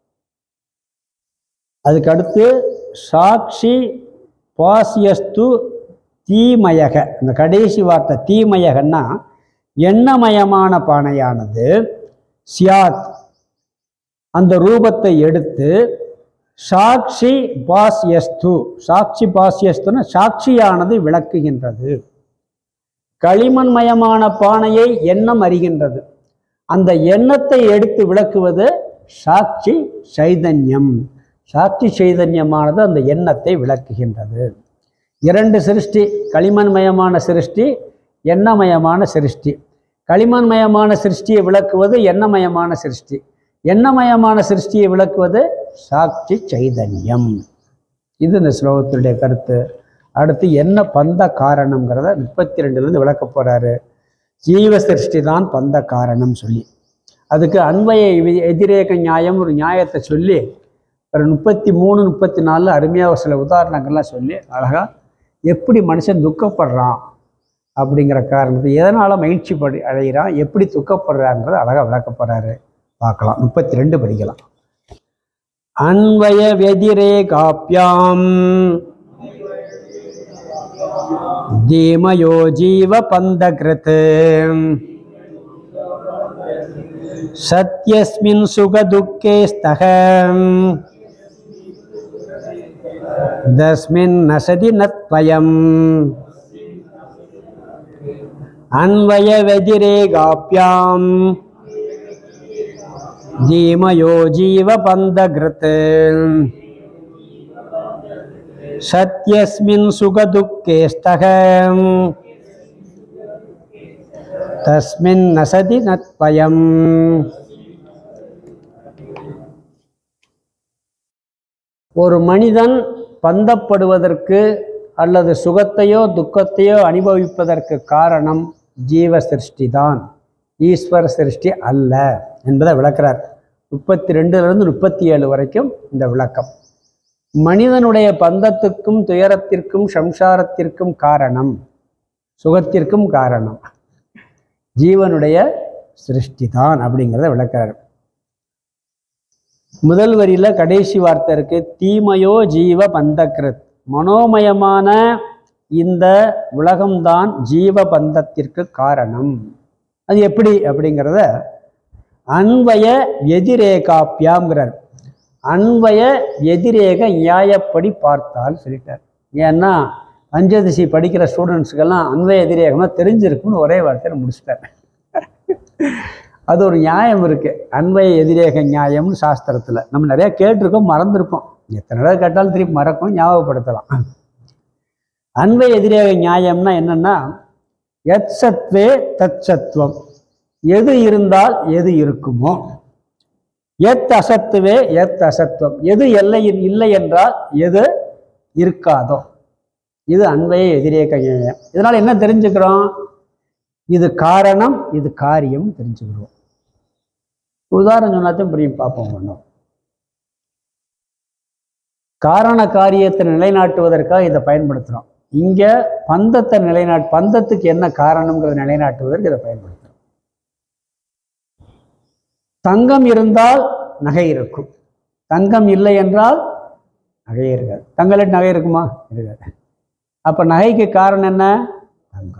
அதுக்கு அடுத்து சாட்சி பாசியஸ்து தீமயக இந்த கடைசி வார்த்தை தீமயகன்னா எண்ணமயமான பானையானது சியாத் அந்த ரூபத்தை எடுத்து சாட்சி பாஸ்யஸ்து சாட்சி பாஸ்யஸ்துன்னு சாட்சியானது விளக்குகின்றது களிமண்மயமான பானையை எண்ணம் அறிகின்றது அந்த எண்ணத்தை எடுத்து விளக்குவது சாட்சி சைதன்யம் சாட்சி சைதன்யமானது அந்த எண்ணத்தை விளக்குகின்றது இரண்டு சிருஷ்டி களிமண்மயமான சிருஷ்டி எண்ணமயமான சிருஷ்டி களிமண்மயமான சிருஷ்டியை விளக்குவது எண்ணமயமான சிருஷ்டி எண்ணமயமான சிருஷ்டியை விளக்குவது சாட்சி சைதன்யம் இது இந்த ஸ்லோகத்தினுடைய கருத்து அடுத்து என்ன பந்த காரணம்ங்கிறத முப்பத்தி ரெண்டுலேருந்து விளக்க போறாரு ஜீவ சிருஷ்டி தான் பந்த காரணம் சொல்லி அதுக்கு அன்வய வி- எதிரேக நியாயம் ஒரு நியாயத்தை சொல்லி ஒரு முப்பத்தி மூணு முப்பத்தி நாலு அருமையாக சில உதாரணங்கள்லாம் சொல்லி அழகா எப்படி மனுஷன் துக்கப்படுறான் அப்படிங்கிற காரணத்தை எதனால் மகிழ்ச்சி படி அடைகிறான் எப்படி துக்கப்படுறாங்கிறத அழகாக விளக்க போறாரு பார்க்கலாம் முப்பத்தி ரெண்டு படிக்கலாம் அன்வய व्यतिरेकाभ्याम् धीमयो जीवपन्दकृत् सत्यस्मिन् सुखदुःखे स्तः तस्मिन्न सति न त्वयम् अन्वयव्यतिरेकाभ्याम् धीमयो जीवपन्दकृत् सत्यस्मिन् सुखदुःखे स्तः तस्मिन् न सति न त्वयम् ஒரு மனிதன் பந்தப்படுவதற்கு அல்லது சுகத்தையோ துக்கத்தையோ அனுபவிப்பதற்கு காரணம் ஜீவ சிருஷ்டி தான் ஈஸ்வர சிருஷ்டி அல்ல என்பதை விளக்குறார் முப்பத்தி ரெண்டுலேருந்து முப்பத்தி ஏழு வரைக்கும் இந்த விளக்கம் மனிதனுடைய பந்தத்துக்கும் துயரத்திற்கும் சம்சாரத்திற்கும் காரணம் சுகத்திற்கும் காரணம் ஜீவனுடைய சிருஷ்டி தான் அப்படிங்கிறத விளக்குறார் முதல் வரியில கடைசி வார்த்தை இருக்கு தீமையோ ஜீவ பந்தக்கிருத் மனோமயமான இந்த உலகம்தான் ஜீவ பந்தத்திற்கு காரணம் அது எப்படி அப்படிங்கிறத அன்வய எதிரேகாப்பியாங்கிறார் அன்வய எதிரேக நியாயப்படி பார்த்தால் சொல்லிட்டார் ஏன்னா பஞ்சதிசி படிக்கிற ஸ்டூடெண்ட்ஸுக்கெல்லாம் அன்வய எதிரேகம்னா தெரிஞ்சிருக்கும்னு ஒரே வார்த்தையில் முடிச்சிட்டார் அது ஒரு நியாயம் இருக்கு அன்வய எதிரேக நியாயம்னு சாஸ்திரத்தில் நம்ம நிறைய கேட்டிருக்கோம் மறந்துருப்போம் எத்தனை தடவை கேட்டாலும் திருப்பி மறக்கும் ஞாபகப்படுத்தலாம் அன்வய எதிரேக நியாயம்னா என்னன்னா எத் சத்வே தத் சத்துவம் எது இருந்தால் எது இருக்குமோ எத் அசத்துவே எத் அசத்துவம் எது எல்லை இல்லை என்றால் எது இருக்காதோ இது அன்வய எதிரேக நியாயம் இதனால் என்ன தெரிஞ்சுக்கிறோம் இது காரணம் இது காரியம் தெரிஞ்சுக்கிறோம் உதாரணம் சொன்னாதான் புரியும் பார்ப்போம் ஒன்றும் காரண காரியத்தை நிலைநாட்டுவதற்காக இதை பயன்படுத்துகிறோம் இங்கே பந்தத்தை நிலைநாட்டு பந்தத்துக்கு என்ன காரணம்ங்கிறத நிலைநாட்டுவதற்கு இதை பயன்படுத்துகிறோம் தங்கம் இருந்தால் நகை இருக்கும் தங்கம் இல்லை என்றால் நகையே இருக்காது தங்கலட்டு நகை இருக்குமா இருக்காது அப்போ நகைக்கு காரணம் என்ன தங்கம்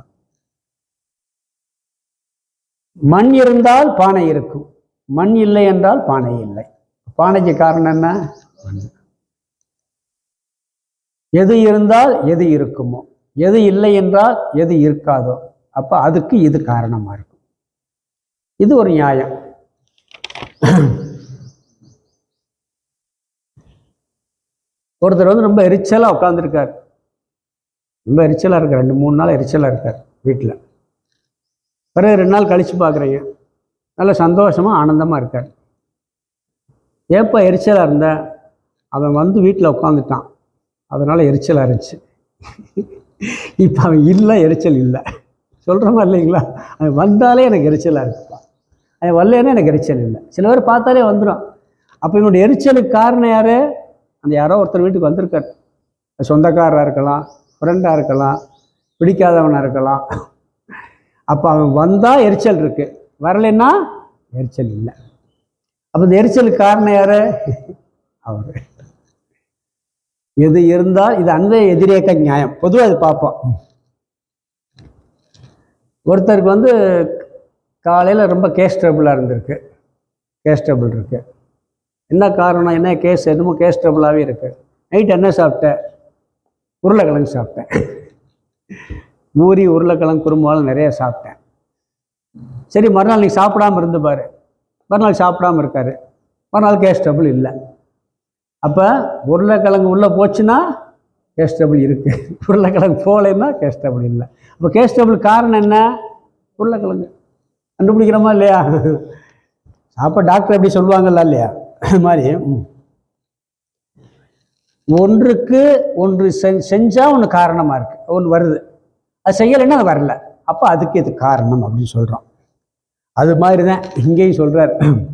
மண் இருந்தால் பானை இருக்கும் மண் இல்லை என்றால் பானை இல்லை பானைக்கு காரணம் என்ன மண் எது இருந்தால் எது இருக்குமோ எது இல்லை என்றால் எது இருக்காதோ அப்போ அதுக்கு இது காரணமாக இருக்கும் இது ஒரு நியாயம் ஒருத்தர் வந்து ரொம்ப எரிச்சலாக உட்காந்துருக்கார் ரொம்ப எரிச்சலாக இருக்கார் ரெண்டு மூணு நாள் எரிச்சலாக இருக்கார் வீட்டில் பிறகு ரெண்டு நாள் கழித்து பார்க்குறீங்க நல்ல சந்தோஷமாக ஆனந்தமாக இருக்கார் ஏப்பா எரிச்சலாக இருந்த அவன் வந்து வீட்டில் உட்காந்துட்டான் அதனால் எரிச்சலாக இருந்துச்சு இப்போ அவன் இல்லை எரிச்சல் இல்லை சொல்கிறோமா இல்லைங்களா அவன் வந்தாலே எனக்கு எரிச்சலாக இருக்குப்பா அவன் வரலன்னா எனக்கு எரிச்சல் இல்லை சில பேர் பார்த்தாலே வந்துடும் அப்போ இவனுடைய எரிச்சலுக்கு காரணம் யார் அந்த யாரோ ஒருத்தர் வீட்டுக்கு வந்திருக்கார் சொந்தக்காரராக இருக்கலாம் ஃப்ரெண்டாக இருக்கலாம் பிடிக்காதவனாக இருக்கலாம் அப்போ அவன் வந்தால் எரிச்சல் இருக்குது வரலைன்னா எரிச்சல் இல்லை அப்போ இந்த எரிச்சலுக்கு காரணம் யார் அவர் எது இருந்தால் இது அந்த எதிரேக்க நியாயம் பொதுவாக அது பார்ப்போம் ஒருத்தருக்கு வந்து காலையில் ரொம்ப கேஸ் ட்ரபிளாக இருந்திருக்கு கேஸ் ட்ரபிள் இருக்கு என்ன காரணம் என்ன கேஸ் என்னமோ கேஸ் ட்ரபிளாகவே இருக்கு நைட் என்ன சாப்பிட்டேன் உருளைக்கிழங்கு சாப்பிட்டேன் பூரி உருளைக்கிழங்கு குருமாவில் நிறைய சாப்பிட்டேன் சரி மறுநாள் நீ சாப்பிடாம இருந்து பாரு மறுநாள் சாப்பிடாம இருக்காரு மறுநாள் கேஸ் ட்ரபிள் இல்லை அப்போ உருளைக்கிழங்கு உள்ளே போச்சுன்னா கேஸ் ட்ரபிள் இருக்குது உருளைக்கிழங்கு போகலைன்னா கேஸ் ட்ரபிள் இல்லை அப்போ கேஸ் ட்ரபிள் காரணம் என்ன உருளைக்கிழங்கு கண்டுபிடிக்கிறோமா இல்லையா அப்போ டாக்டர் எப்படி சொல்லுவாங்கல்ல இல்லையா அது மாதிரி ம். ஒன்றுக்கு ஒன்று செஞ்சால் ஒன்று காரணமாக இருக்குது ஒன்று வருது அது செய்யலைன்னா அது வரல அப்போ அதுக்கு இது காரணம் அப்படின்னு சொல்கிறோம் அது மாதிரி தான் இங்கேயும் சொல்கிறார்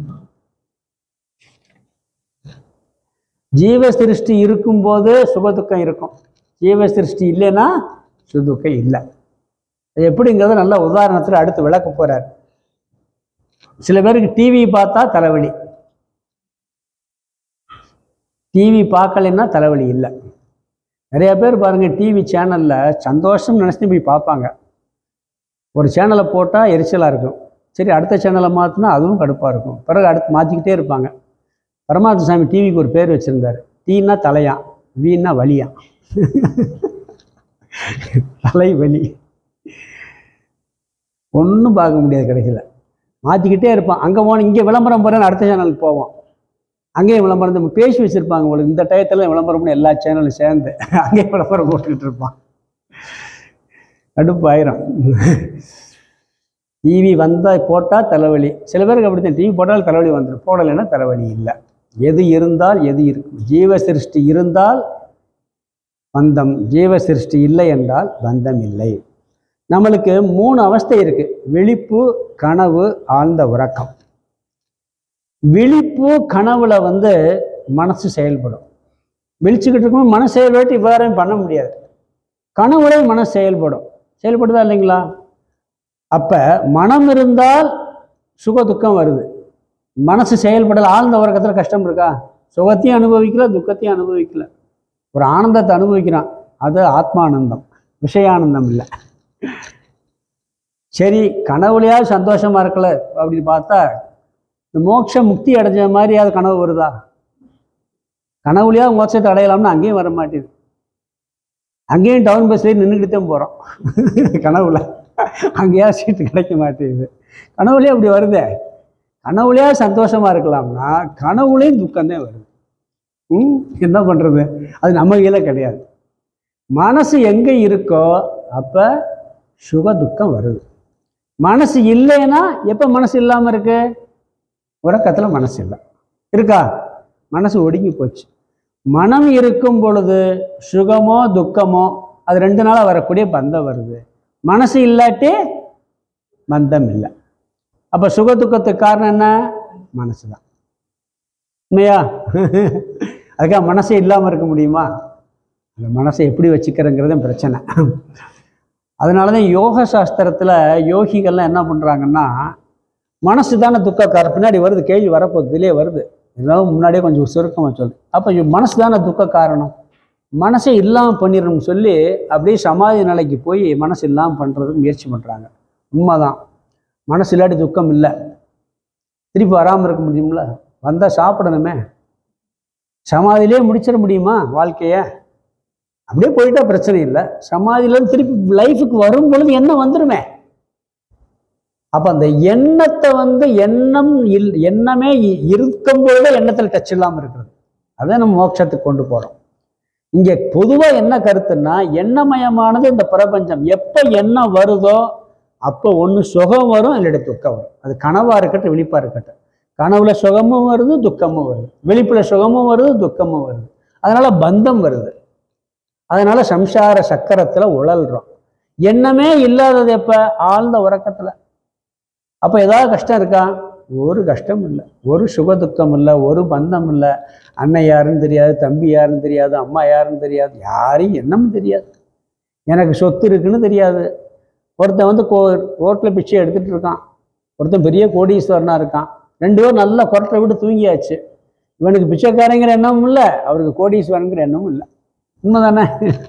ஜீவ சிருஷ்டி இருக்கும்போது சுகதுக்கம் இருக்கும் ஜீவ சிருஷ்டி இல்லைன்னா சுதுக்கம் இல்லை அது எப்படிங்கிறத நல்ல உதாரணத்தில் அடுத்து விளக்க போகிறார் சில பேருக்கு டிவி பார்த்தா தலைவலி டிவி பார்க்கலைன்னா தலைவலி இல்லை நிறைய பேர் பாருங்க டிவி சேனலில் சந்தோஷம் நினச்சிட்டு போய் பார்ப்பாங்க ஒரு சேனலை போட்டால் எரிச்சலாக இருக்கும் சரி அடுத்த சேனலை மாற்றினா அதுவும் கடுப்பாக இருக்கும் பிறகு அடுத்து மாற்றிக்கிட்டே இருப்பாங்க பரமாத்ம சாமி டிவிக்கு ஒரு பேர் வச்சுருந்தார் டீன்னா தலையாம் வீன்னா வலியாம் தலை வலி ஒன்றும் பார்க்க முடியாது கடைசியில் மாற்றிக்கிட்டே இருப்பான் அங்கே போனால் இங்கே விளம்பரம் போகிறேன்னு அடுத்த சேனலுக்கு போவோம் அங்கேயும் விளம்பரம் நம்ம பேசி வச்சுருப்பாங்க உங்களுக்கு இந்த டயத்தில் விளம்பரம்னு எல்லா சேனலும் சேர்ந்து அங்கேயும் விளம்பரம் போட்டுக்கிட்டு இருப்பான் கடுப்பாயிரம் டிவி வந்தால் போட்டால் தலைவலி சில பேருக்கு அப்படி தான் டிவி போட்டால் தலைவலி வந்துடும் போடலைன்னா தலைவலி இல்லை எது இருந்தால் எது இருக்கும் ஜீவ சிருஷ்டி இருந்தால் பந்தம் ஜீவ சிருஷ்டி இல்லை என்றால் பந்தம் இல்லை நம்மளுக்கு மூணு அவஸ்தை இருக்கு விழிப்பு கனவு ஆழ்ந்த உறக்கம் விழிப்பு கனவுல வந்து மனசு செயல்படும் விழிச்சுக்கிட்டு இருக்கும் மனசு செயல்பட்டு இவ்வாறு பண்ண முடியாது கனவுலையும் மனசு செயல்படும் செயல்படுதா இல்லைங்களா அப்ப மனம் இருந்தால் சுக துக்கம் வருது மனசு செயல்படல ஆழ்ந்த உறக்கத்தில் கஷ்டம் இருக்கா சுகத்தையும் அனுபவிக்கல துக்கத்தையும் அனுபவிக்கல ஒரு ஆனந்தத்தை அனுபவிக்கிறான் அது ஆத்மானந்தம் விஷயானந்தம் இல்லை சரி கனவுலையாவது சந்தோஷமா இருக்கல அப்படின்னு பார்த்தா இந்த மோட்ச முக்தி அடைஞ்ச மாதிரி அது கனவு வருதா கனவுலையாவது மோட்சத்தை அடையலாம்னு அங்கேயும் வர மாட்டேது அங்கேயும் டவுன் பஸ்லேயே நின்றுக்கிட்டு தான் போகிறோம் கனவுல அங்கேயா சீட்டு கிடைக்க மாட்டேங்குது கனவுலேயே அப்படி வருதே கனவுலையா சந்தோஷமா இருக்கலாம்னா கனவுலையும் துக்கம்தான் வருது ம் என்ன பண்ணுறது அது நம்ம கையில் கிடையாது மனசு எங்கே இருக்கோ அப்போ சுக துக்கம் வருது மனசு இல்லைன்னா எப்போ மனசு இல்லாமல் இருக்கு உறக்கத்தில் மனசு இல்லை இருக்கா மனசு ஒடுங்கி போச்சு மனம் இருக்கும் பொழுது சுகமோ துக்கமோ அது ரெண்டு நாளாக வரக்கூடிய பந்தம் வருது மனசு இல்லாட்டி பந்தம் இல்லை அப்போ சுக துக்கத்துக்கு காரணம் என்ன மனசு தான் உண்மையா அதுக்காக மனசே இல்லாமல் இருக்க முடியுமா இந்த மனசை எப்படி வச்சுக்கிறேங்கிறது பிரச்சனை அதனால தான் யோக சாஸ்திரத்தில் யோகிகள்லாம் என்ன பண்ணுறாங்கன்னா மனசு தானே துக்கக்கார பின்னாடி வருது கேள்வி வரப்போகுது இதுலேயே வருது இருந்தாலும் முன்னாடியே கொஞ்சம் சுருக்கமாக சொல்லு அப்போ மனசு தானே துக்க காரணம் மனசை இல்லாமல் பண்ணிடணும்னு சொல்லி அப்படியே சமாதி நிலைக்கு போய் மனசு இல்லாமல் பண்ணுறதுக்கு முயற்சி பண்ணுறாங்க உண்மைதான் மனசு இல்லாட்டி துக்கம் இல்லை திருப்பி வராமல் இருக்க முடியும்ல வந்தால் சாப்பிடணுமே சமாதியிலே முடிச்சிட முடியுமா வாழ்க்கையை அப்படியே போயிட்டா பிரச்சனை இல்லை சமாதியிலேருந்து திருப்பி லைஃபுக்கு வரும் பொழுது என்ன வந்துருமே அப்போ அந்த எண்ணத்தை வந்து எண்ணம் இல் எண்ணமே இ- இருக்கும் பொழுதே எண்ணத்தில் டச் இல்லாமல் இருக்கிறது அதை நம்ம மோட்சத்துக்கு கொண்டு போகிறோம் இங்கே பொதுவாக என்ன கருத்துன்னா எண்ணமயமானது இந்த பிரபஞ்சம் எப்போ எண்ணம் வருதோ அப்போ ஒன்று சுகம் வரும் இல்லாட்டி துக்கம் வரும் அது கனவாக இருக்கட்டும் விழிப்பாக இருக்கட்டும் கனவுல சுகமும் வருது துக்கமும் வருது விழிப்புல சுகமும் வருது துக்கமும் வருது அதனால பந்தம் வருது அதனால சம்சார சக்கரத்துல உழல்றோம் எண்ணமே இல்லாதது எப்ப ஆழ்ந்த உறக்கத்துல அப்ப ஏதாவது கஷ்டம் இருக்கா ஒரு கஷ்டம் இல்லை ஒரு சுக துக்கம் இல்லை ஒரு பந்தம் இல்லை அண்ணன் யாருன்னு தெரியாது தம்பி யாருன்னு தெரியாது அம்மா யாருன்னு தெரியாது யாரையும் என்னமும் தெரியாது எனக்கு சொத்து இருக்குன்னு தெரியாது ஒருத்தன் வந்து கோ ரோட்டில் பிச்சை எடுத்துட்டு இருக்கான் ஒருத்தன் பெரிய கோடீஸ்வரனா இருக்கான் ரெண்டு பேரும் நல்லா கொரட்டை விட்டு தூங்கியாச்சு இவனுக்கு பிச்சைக்காரங்கிற எண்ணமும் இல்லை அவருக்கு கோடீஸ்வரங்கிற எண்ணமும் இல்லை உண்மைதானே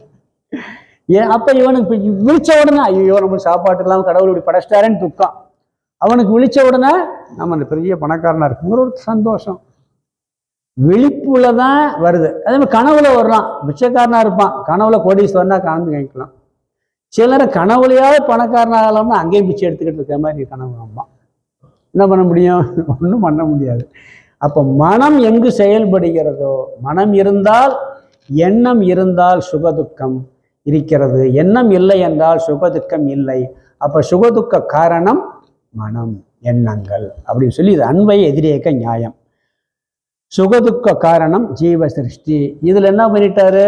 ஏன் அப்போ இவனுக்கு இப்ப விழிச்ச உடனே ஐயோ நம்ம சாப்பாட்டு இல்லாமல் கடவுள் இப்படி படைச்சிட்டாரேன்னு துக்கம் அவனுக்கு விழிச்ச உடனே நம்ம பெரிய பணக்காரனா இருக்குங்கிற ஒரு சந்தோஷம் விழிப்புல தான் வருது அதே மாதிரி கனவுல வரலாம் பிச்சைக்காரனா இருப்பான் கனவுல கோடீஸ்வரனா காந்து கேட்கலாம் சிலர் கனவுலையாவது பணக்காரன் ஆகலாம்னு அங்கேயும் பிச்சை எடுத்துக்கிட்டு இருக்க மாதிரி கனவு அம்மா என்ன பண்ண முடியும் ஒன்றும் பண்ண முடியாது அப்போ மனம் எங்கு செயல்படுகிறதோ மனம் இருந்தால் எண்ணம் இருந்தால் சுகதுக்கம் இருக்கிறது எண்ணம் இல்லை என்றால் சுகதுக்கம் இல்லை அப்போ சுகதுக்க காரணம் மனம் எண்ணங்கள் அப்படின்னு சொல்லி இது அன்பை எதிரேக்க நியாயம் சுகதுக்க காரணம் ஜீவ சிருஷ்டி இதில் என்ன பண்ணிட்டாரு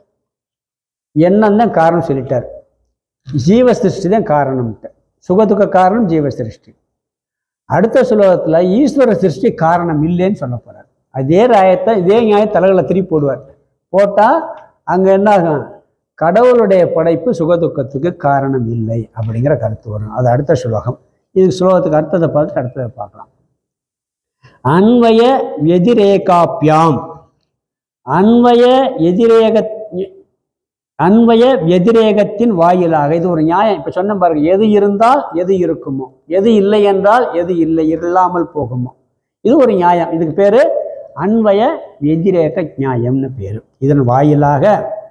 எண்ணம் தான் காரணம் சொல்லிட்டார் ஜீவ சிருஷ்டி தான் காரணம்ட்டு சுகதுக்க காரணம் ஜீவ சிருஷ்டி அடுத்த சுலோகத்தில் ஈஸ்வர சிருஷ்டி காரணம் இல்லைன்னு சொல்ல போறார் அதே ராயத்தை இதே நியாயம் தலைகளை திருப்பி போடுவார் போட்டால் அங்கே என்ன ஆகும் கடவுளுடைய படைப்பு சுகதுக்கத்துக்கு காரணம் இல்லை அப்படிங்கிற கருத்து வரும் அது அடுத்த சுலோகம் இது சுலோகத்துக்கு அடுத்ததை பார்த்து அடுத்ததை பார்க்கலாம் அன்வய எதிரேகாப்பியாம் அன்வய எதிரேக அன்வய எதிரேகத்தின் வாயிலாக இது ஒரு நியாயம் இப்ப சொன்ன பாருங்க எது இருந்தால் எது இருக்குமோ எது இல்லை என்றால் எது இல்லை இல்லாமல் போகுமோ இது ஒரு நியாயம் இதுக்கு பேரு அன்வய எதிரேக நியாயம்னு பேரு இதன் வாயிலாக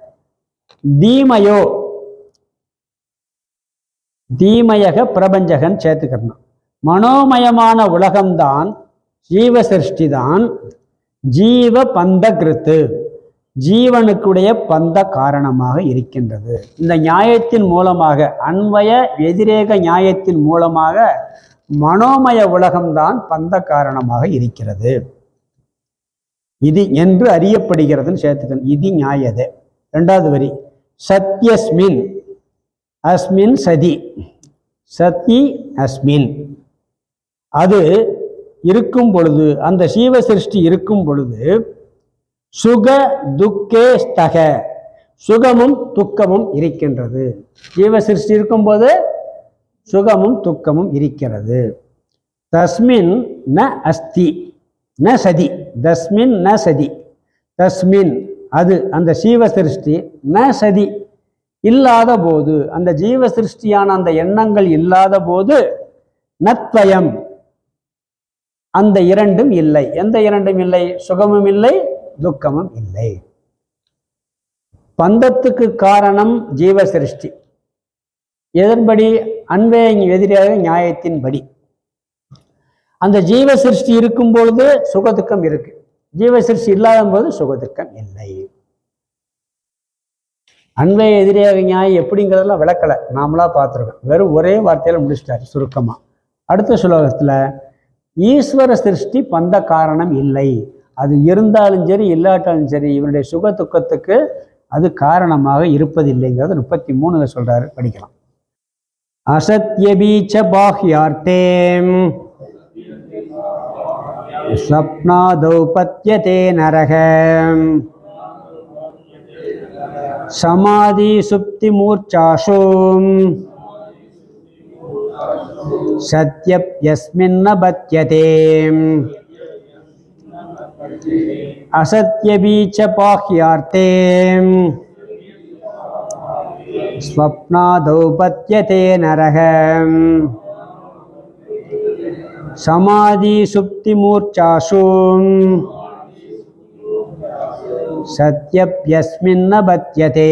தீமயோ தீமயக பிரபஞ்சகன் சேர்த்துக்கணும் மனோமயமான உலகம்தான் ஜீவ சிருஷ்டி தான் ஜீவ பந்த கிருத்து ஜீவனுக்குடைய பந்த காரணமாக இருக்கின்றது இந்த நியாயத்தின் மூலமாக அன்வய எதிரேக நியாயத்தின் மூலமாக மனோமய உலகம்தான் பந்த காரணமாக இருக்கிறது இது என்று அறியப்படுகிறதுன்னு சேர்த்துக்கணும் இது நியாயதே ரெண்டாவது வரி சத்யஸ்மின் அஸ்மின் சதி சத்தி அஸ்மின் அது இருக்கும் பொழுது அந்த சீவ சிருஷ்டி இருக்கும் பொழுது சுக துக்கே ஸ்தக சுகமும் துக்கமும் இருக்கின்றது ஜீவ சிருஷ்டி இருக்கும்போது சுகமும் துக்கமும் இருக்கிறது தஸ்மின் ந அஸ்தி ந சதி தஸ்மின் ந சதி தஸ்மின் அது அந்த சீவ சிருஷ்டி ந சதி இல்லாத போது அந்த ஜீவ சிருஷ்டியான அந்த எண்ணங்கள் இல்லாத போது நத்வயம் அந்த இரண்டும் இல்லை எந்த இரண்டும் இல்லை சுகமும் இல்லை துக்கமும் இல்லை பந்தத்துக்கு காரணம் ஜீவ சிருஷ்டி எதன்படி அன்பே எதிராக நியாயத்தின்படி அந்த ஜீவ சிருஷ்டி இருக்கும் பொழுது சுகதுக்கம் இருக்கு ஜீவ சிருஷ்டி இல்லாத போது சுகதுக்கம் இல்லை அன்பே எதிராக நியாயம் எப்படிங்கிறதெல்லாம் விளக்கலை நாமளா பார்த்துருக்கோம் வெறும் ஒரே வார்த்தையில முடிச்சிட்டாரு சுருக்கமா அடுத்த சுலோகத்துல ஈஸ்வர சிருஷ்டி பந்த காரணம் இல்லை அது இருந்தாலும் சரி இல்லாட்டாலும் சரி இவனுடைய சுக துக்கத்துக்கு அது காரணமாக இருப்பதில்லைங்கிறது முப்பத்தி மூணுல சொல்றாரு படிக்கலாம் அசத்யபீச்ச பாஹ்யார்த்தே ஸ்வப்னாதௌ பத்யதே நரக சமாதி சுப்தி மூர்ச்சாசு சத்யப்யஸ்மின்ன பத்யதே असत्यबीच पाह्यार्थे स्वप्नादौ पत्यते नरः समाधिसुप्तिमूर्च्छासु சத்யப்யஸ்மின்ன பத்தியதே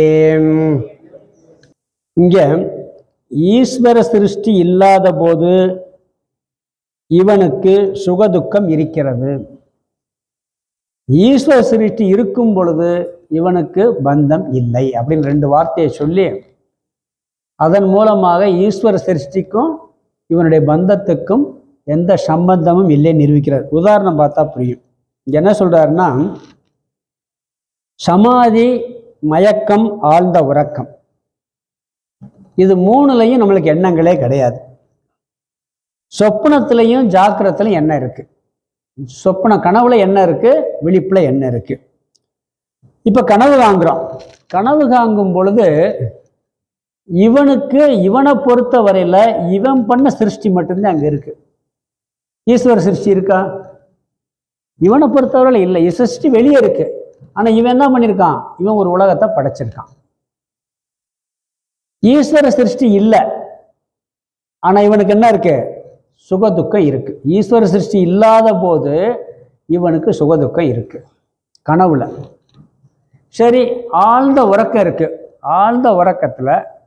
இங்க ஈஸ்வர சிருஷ்டி இல்லாத போது இவனுக்கு சுகதுக்கம் இருக்கிறது ஈஸ்வர சிருஷ்டி இருக்கும் பொழுது இவனுக்கு பந்தம் இல்லை அப்படின்னு ரெண்டு வார்த்தையை சொல்லி அதன் மூலமாக ஈஸ்வர சிருஷ்டிக்கும் இவனுடைய பந்தத்துக்கும் எந்த சம்பந்தமும் இல்லை நிரூபிக்கிறார் உதாரணம் பார்த்தா புரியும் இங்க என்ன சொல்றாருன்னா சமாதி மயக்கம் ஆழ்ந்த உறக்கம் இது மூணுலையும் நம்மளுக்கு எண்ணங்களே கிடையாது சொப்பனத்திலையும் ஜாக்கிரத்திலையும் எண்ணம் இருக்கு சொப்பன கனவுல என்ன இருக்கு விழிப்புல என்ன இருக்கு இப்ப கனவு காண்கிறோம் கனவு காங்கும் பொழுது இவனுக்கு இவனை பொறுத்த வரையில இவன் பண்ண சிருஷ்டி மட்டும்தான் அங்க இருக்கு ஈஸ்வர சிருஷ்டி இருக்கா இவனை பொறுத்தவரையில இல்லை சிருஷ்டி வெளியே இருக்கு ஆனா இவன் என்ன பண்ணியிருக்கான் இவன் ஒரு உலகத்தை படைச்சிருக்கான் ஈஸ்வர சிருஷ்டி இல்லை ஆனா இவனுக்கு என்ன இருக்கு சுகதுக்கம் இருக்கு ஈஸ்வர சிருஷ்டி இல்லாத போது இவனுக்கு சுகதுக்கம் இருக்கு கனவுல சரி ஆழ்ந்த உறக்கம் இருக்கு ஆழ்ந்த உறக்கத்துல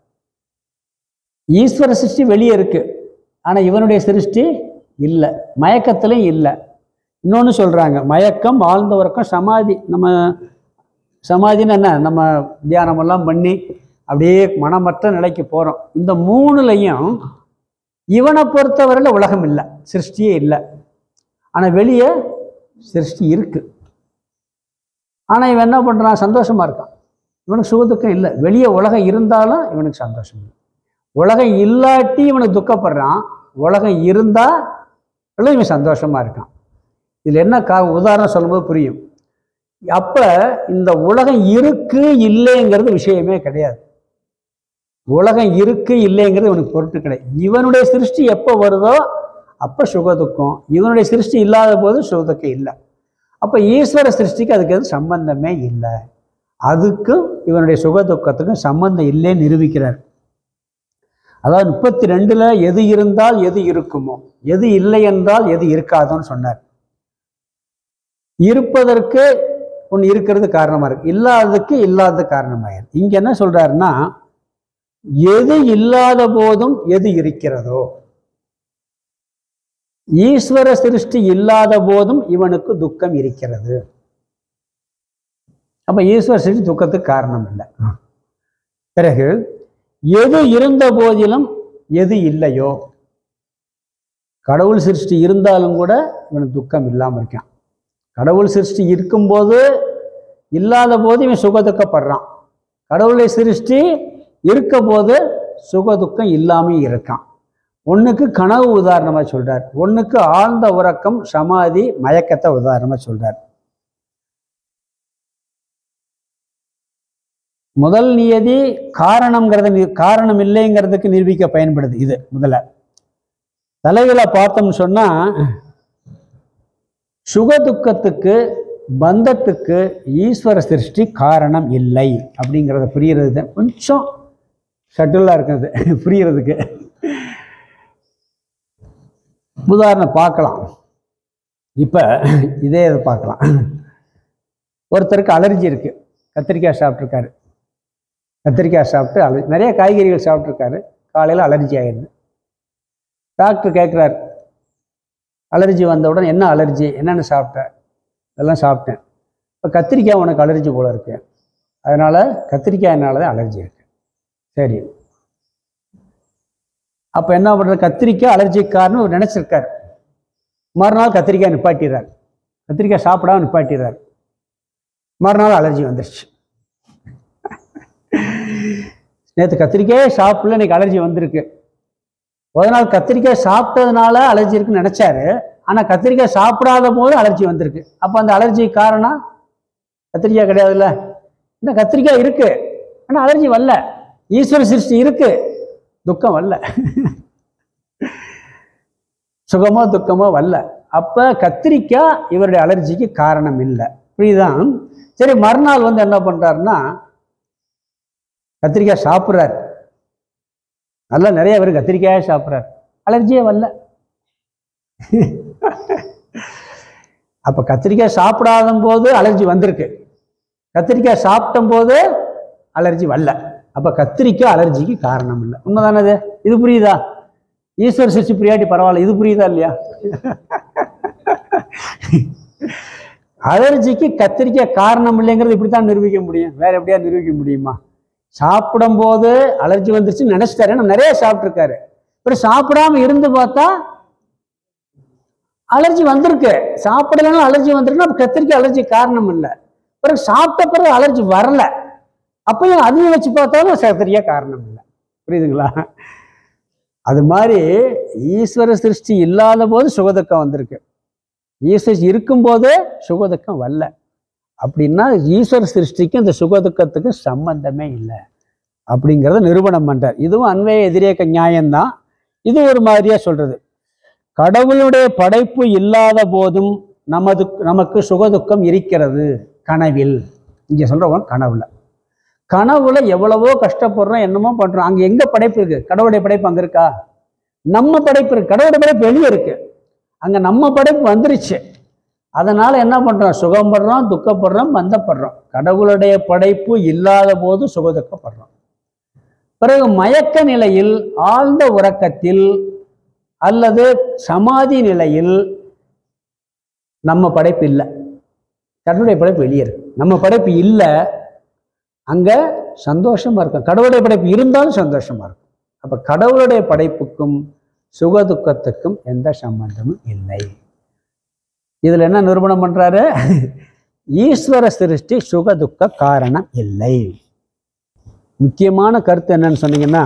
ஈஸ்வர சிருஷ்டி வெளியே இருக்கு ஆனா இவனுடைய சிருஷ்டி இல்லை மயக்கத்திலையும் இல்லை இன்னொன்று சொல்றாங்க மயக்கம் ஆழ்ந்த உறக்கம் சமாதி நம்ம சமாதின்னு என்ன நம்ம தியானமெல்லாம் பண்ணி அப்படியே மனமற்ற நிலைக்கு போறோம் இந்த மூணுலையும் இவனை பொறுத்தவரையில் உலகம் இல்லை சிருஷ்டியே இல்லை ஆனால் வெளியே சிருஷ்டி இருக்கு ஆனால் இவன் என்ன பண்ணுறான் சந்தோஷமா இருக்கான் இவனுக்கு சுகதுக்கம் இல்லை வெளியே உலகம் இருந்தாலும் இவனுக்கு சந்தோஷம் இல்லை உலகம் இல்லாட்டி இவனுக்கு துக்கப்படுறான் உலகம் இருந்தா இவன் சந்தோஷமா இருக்கான் இதில் என்ன கா உதாரணம் சொல்லும்போது புரியும் அப்போ இந்த உலகம் இருக்கு இல்லைங்கிறது விஷயமே கிடையாது உலகம் இருக்கு இல்லைங்கிறது இவனுக்கு பொருட்டு கிடையாது இவனுடைய சிருஷ்டி எப்போ வருதோ அப்போ சுகதுக்கம் இவனுடைய சிருஷ்டி இல்லாத போது சுகதுக்கம் இல்லை அப்போ ஈஸ்வர சிருஷ்டிக்கு அதுக்கு எதுவும் சம்பந்தமே இல்லை அதுக்கும் இவனுடைய சுகதுக்கத்துக்கும் சம்பந்தம் இல்லைன்னு நிரூபிக்கிறார் அதாவது முப்பத்தி ரெண்டுல எது இருந்தால் எது இருக்குமோ எது இல்லை என்றால் எது இருக்காதோன்னு சொன்னார் இருப்பதற்கு ஒன்று இருக்கிறது காரணமா இருக்கு இல்லாததுக்கு இல்லாதது காரணமாயிருக்கு இங்க என்ன சொல்றாருன்னா எது இல்லாத போதும் எது இருக்கிறதோ ஈஸ்வர சிருஷ்டி இல்லாத போதும் இவனுக்கு துக்கம் இருக்கிறது அப்ப ஈஸ்வர சிருஷ்டி துக்கத்துக்கு காரணம் இல்லை பிறகு எது இருந்த போதிலும் எது இல்லையோ கடவுள் சிருஷ்டி இருந்தாலும் கூட இவனுக்கு துக்கம் இல்லாமல் இருக்கான் கடவுள் சிருஷ்டி இருக்கும்போது இல்லாத போது இவன் சுகதுக்கப்படுறான் கடவுளை சிருஷ்டி இருக்க போது சுகதுக்கம் இல்லாமல் இருக்கான் ஒன்றுக்கு கனவு உதாரணமாக சொல்றார் ஒன்றுக்கு ஆழ்ந்த உறக்கம் சமாதி மயக்கத்தை உதாரணமாக சொல்றார் முதல் நியதி காரணம்ங்கிறத நி- காரணம் இல்லைங்கிறதுக்கு நிரூபிக்க பயன்படுது இது முதல்ல தலைகளை பார்த்தோம்னு சொன்னா சுகதுக்கத்துக்கு பந்தத்துக்கு ஈஸ்வர சிருஷ்டி காரணம் இல்லை அப்படிங்கிறத புரியறது தான் கொஞ்சம் ஷட்டிலாக இருக்குது புரியறதுக்கு உதாரணம் பார்க்கலாம் இப்போ இதே இதை பார்க்கலாம் ஒருத்தருக்கு அலர்ஜி இருக்கு கத்திரிக்காய் சாப்பிட்ருக்காரு கத்திரிக்காய் சாப்பிட்டு அலர்ஜி நிறைய காய்கறிகள் சாப்பிட்ருக்காரு காலையில் அலர்ஜி ஆயிடுது டாக்டர் கேட்குறாரு அலர்ஜி வந்த உடனே என்ன அலர்ஜி என்னென்ன சாப்பிட்ட இதெல்லாம் சாப்பிட்டேன் இப்போ கத்திரிக்காய் உனக்கு அலர்ஜி போல இருக்கு அதனால கத்திரிக்காய்னால தான் அலர்ஜி இருக்கு சரி அப்போ என்ன பண்ணுறது கத்திரிக்காய் அலர்ஜிக்காரன்னு அவர் நினச்சிருக்காரு மறுநாள் கத்திரிக்காய் நிப்பாட்டிடுறாரு கத்திரிக்காய் சாப்பிடாம நிப்பாட்டிடுறாரு மறுநாள் அலர்ஜி வந்துருச்சு நேற்று கத்திரிக்காயே சாப்பிடல இன்னைக்கு அலர்ஜி வந்திருக்கு ஒரு நாள் கத்திரிக்காய் சாப்பிட்டதுனால அலர்ஜி இருக்குன்னு நினைச்சாரு ஆனா கத்திரிக்காய் சாப்பிடாத போது அலர்ஜி வந்திருக்கு அப்போ அந்த அலர்ஜி காரணம் கத்திரிக்காய் கிடையாதுல்ல இந்த கத்திரிக்காய் இருக்கு ஆனால் அலர்ஜி வரல ஈஸ்வர சிருஷ்டி இருக்கு துக்கம் வரல சுகமோ துக்கமோ வரல அப்போ கத்திரிக்காய் இவருடைய அலர்ஜிக்கு காரணம் இல்லை புரியுதான் சரி மறுநாள் வந்து என்ன பண்ணுறாருன்னா கத்திரிக்காய் சாப்பிட்றாரு நல்லா நிறைய பேர் கத்திரிக்காயே சாப்பிட்றாரு அலர்ஜியே வரல அப்போ கத்திரிக்காய் சாப்பிடாத போது அலர்ஜி வந்திருக்கு கத்திரிக்காய் சாப்பிட்டும் போது அலர்ஜி வரல அப்போ கத்திரிக்காய் அலர்ஜிக்கு காரணம் இல்லை உண்மைதானே இது இது புரியுதா ஈஸ்வர் சிருஷ்டி பிரியாட்டி பரவாயில்ல இது புரியுதா இல்லையா அலர்ஜிக்கு கத்திரிக்காய் காரணம் இல்லைங்கிறது இப்படி தான் நிரூபிக்க முடியும் வேற எப்படியா நிரூபிக்க முடியுமா சாப்பிடும்போது அலர்ஜி வந்துருச்சுன்னு நினைச்சிட்டாரு ஏன்னா நிறைய சாப்பிட்ருக்காரு அப்புறம் சாப்பிடாம இருந்து பார்த்தா அலர்ஜி வந்திருக்கு சாப்பிடலன்னா அலர்ஜி வந்திருக்குன்னா அப்ப கத்திரிக்காய் அலர்ஜி காரணம் இல்லை பிறகு சாப்பிட்ட பிறகு அலர்ஜி வரல அப்பயும் அதையும் வச்சு பார்த்தாலும் கத்திரிக்காய் காரணம் இல்லை புரியுதுங்களா அது மாதிரி ஈஸ்வர சிருஷ்டி இல்லாத போது சுகதுக்கம் வந்திருக்கு ஈஸ்வர இருக்கும்போது சுகதுக்கம் வரல அப்படின்னா ஈஸ்வர சிருஷ்டிக்கும் இந்த சுகதுக்கத்துக்கு சம்பந்தமே இல்லை அப்படிங்கிறத நிரூபணம் பண்றார் இதுவும் அன்வய எதிரேக்க நியாயம்தான் இது ஒரு மாதிரியா சொல்றது கடவுளுடைய படைப்பு இல்லாத போதும் நமது நமக்கு சுகதுக்கம் இருக்கிறது கனவில் இங்க சொல்றவங்க கனவுல கனவுல எவ்வளவோ கஷ்டப்படுறோம் என்னமோ பண்றோம் அங்க எங்க படைப்பு இருக்கு கடவுளுடைய படைப்பு அங்க இருக்கா நம்ம படைப்பு இருக்கு கடவுளுடைய படைப்பு வெளியே இருக்கு அங்க நம்ம படைப்பு வந்துருச்சு அதனால என்ன பண்றோம் சுகப்படுறோம் துக்கப்படுறோம் மந்தப்படுறோம் கடவுளுடைய படைப்பு இல்லாத போது சுகதுக்கப்படுறோம் பிறகு மயக்க நிலையில் ஆழ்ந்த உறக்கத்தில் அல்லது சமாதி நிலையில் நம்ம படைப்பு இல்லை கடவுளுடைய படைப்பு வெளியே இருக்கு நம்ம படைப்பு இல்லை அங்க சந்தோஷமா இருக்கும் கடவுளுடைய படைப்பு இருந்தாலும் சந்தோஷமா இருக்கும் அப்ப கடவுளுடைய படைப்புக்கும் சுகதுக்கத்துக்கும் எந்த சம்பந்தமும் இல்லை இதுல என்ன நிரூபணம் பண்றாரு ஈஸ்வர சிருஷ்டி சுகதுக்க காரணம் இல்லை முக்கியமான கருத்து என்னன்னு சொன்னீங்கன்னா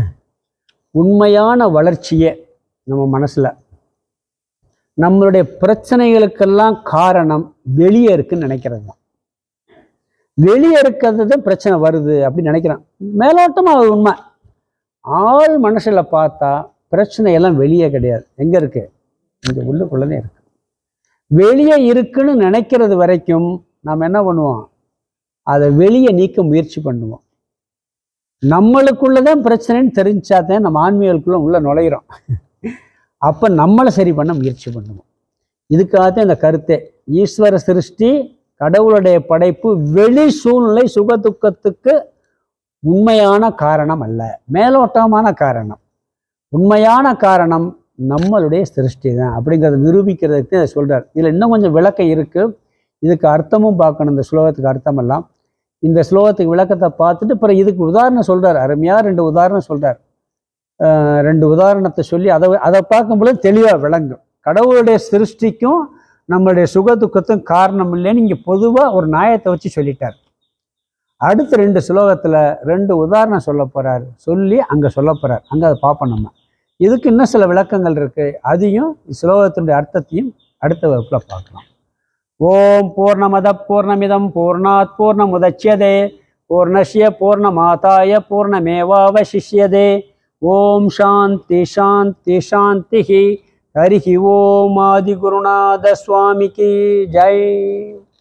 உண்மையான வளர்ச்சியே நம்ம மனசுல நம்மளுடைய பிரச்சனைகளுக்கெல்லாம் காரணம் வெளியே இருக்குன்னு நினைக்கிறது தான் வெளியே இருக்கிறது தான் பிரச்சனை வருது அப்படின்னு நினைக்கிறான் மேலோட்டமாக அது உண்மை ஆள் மனசுல பார்த்தா பிரச்சனை எல்லாம் வெளியே கிடையாது எங்க இருக்கு இங்க உள்ளுக்குள்ளதே இருக்கு வெளியே இருக்குன்னு நினைக்கிறது வரைக்கும் நாம் என்ன பண்ணுவோம் அதை வெளியே நீக்க முயற்சி பண்ணுவோம் நம்மளுக்குள்ளதான் பிரச்சனைன்னு தெரிஞ்சாதான் நம்ம ஆன்மீகத்துக்குள்ள உள்ள நுழையிறோம் அப்ப நம்மளை சரி பண்ண முயற்சி பண்ணுவோம் இதுக்காகத்தான் இந்த கருத்தே ஈஸ்வர சிருஷ்டி கடவுளுடைய படைப்பு வெளி சூழ்நிலை சுகதுக்கத்துக்கு உண்மையான காரணம் அல்ல மேலோட்டமான காரணம் உண்மையான காரணம் நம்மளுடைய சிருஷ்டி தான் அப்படிங்கிறத நிரூபிக்கிறதுக்கு இதை சொல்றார் இதுல இன்னும் கொஞ்சம் விளக்கம் இருக்கு இதுக்கு அர்த்தமும் பார்க்கணும் இந்த ஸ்லோகத்துக்கு அர்த்தமெல்லாம் இந்த ஸ்லோகத்துக்கு விளக்கத்தை பார்த்துட்டு அப்புறம் இதுக்கு உதாரணம் சொல்றார் அருமையா ரெண்டு உதாரணம் சொல்றார் அஹ் ரெண்டு உதாரணத்தை சொல்லி அதை அதை பார்க்கும்போது தெளிவாக விளங்கும் கடவுளுடைய சிருஷ்டிக்கும் நம்மளுடைய சுக துக்கத்தும் காரணம் இல்லைன்னு இங்கே பொதுவாக ஒரு நியாயத்தை வச்சு சொல்லிட்டார் அடுத்த ரெண்டு ஸ்லோகத்தில் ரெண்டு உதாரணம் சொல்ல போறார் சொல்லி அங்கே சொல்ல போறார் அங்கே அதை பார்ப்போம் நம்ம இதுக்கு இன்னும் சில விளக்கங்கள் இருக்கு அதையும் ஸ்லோகத்தினுடைய அர்த்தத்தையும் அடுத்த வகுப்பில் பார்க்கலாம் ஓம் பூர்ணமத பூர்ணமிதம் பூர்ணாத் பூர்ணமுதட்சியதே பூர்ணஸ்ய பூர்ணமாதாய பூர்ணமேவாவசிஷ்யதே ஓம் சாந்தி சாந்தி சாந்தி ஹரிஹி ஓம் ஆதிகுருநாத சுவாமிக்கு ஜெய்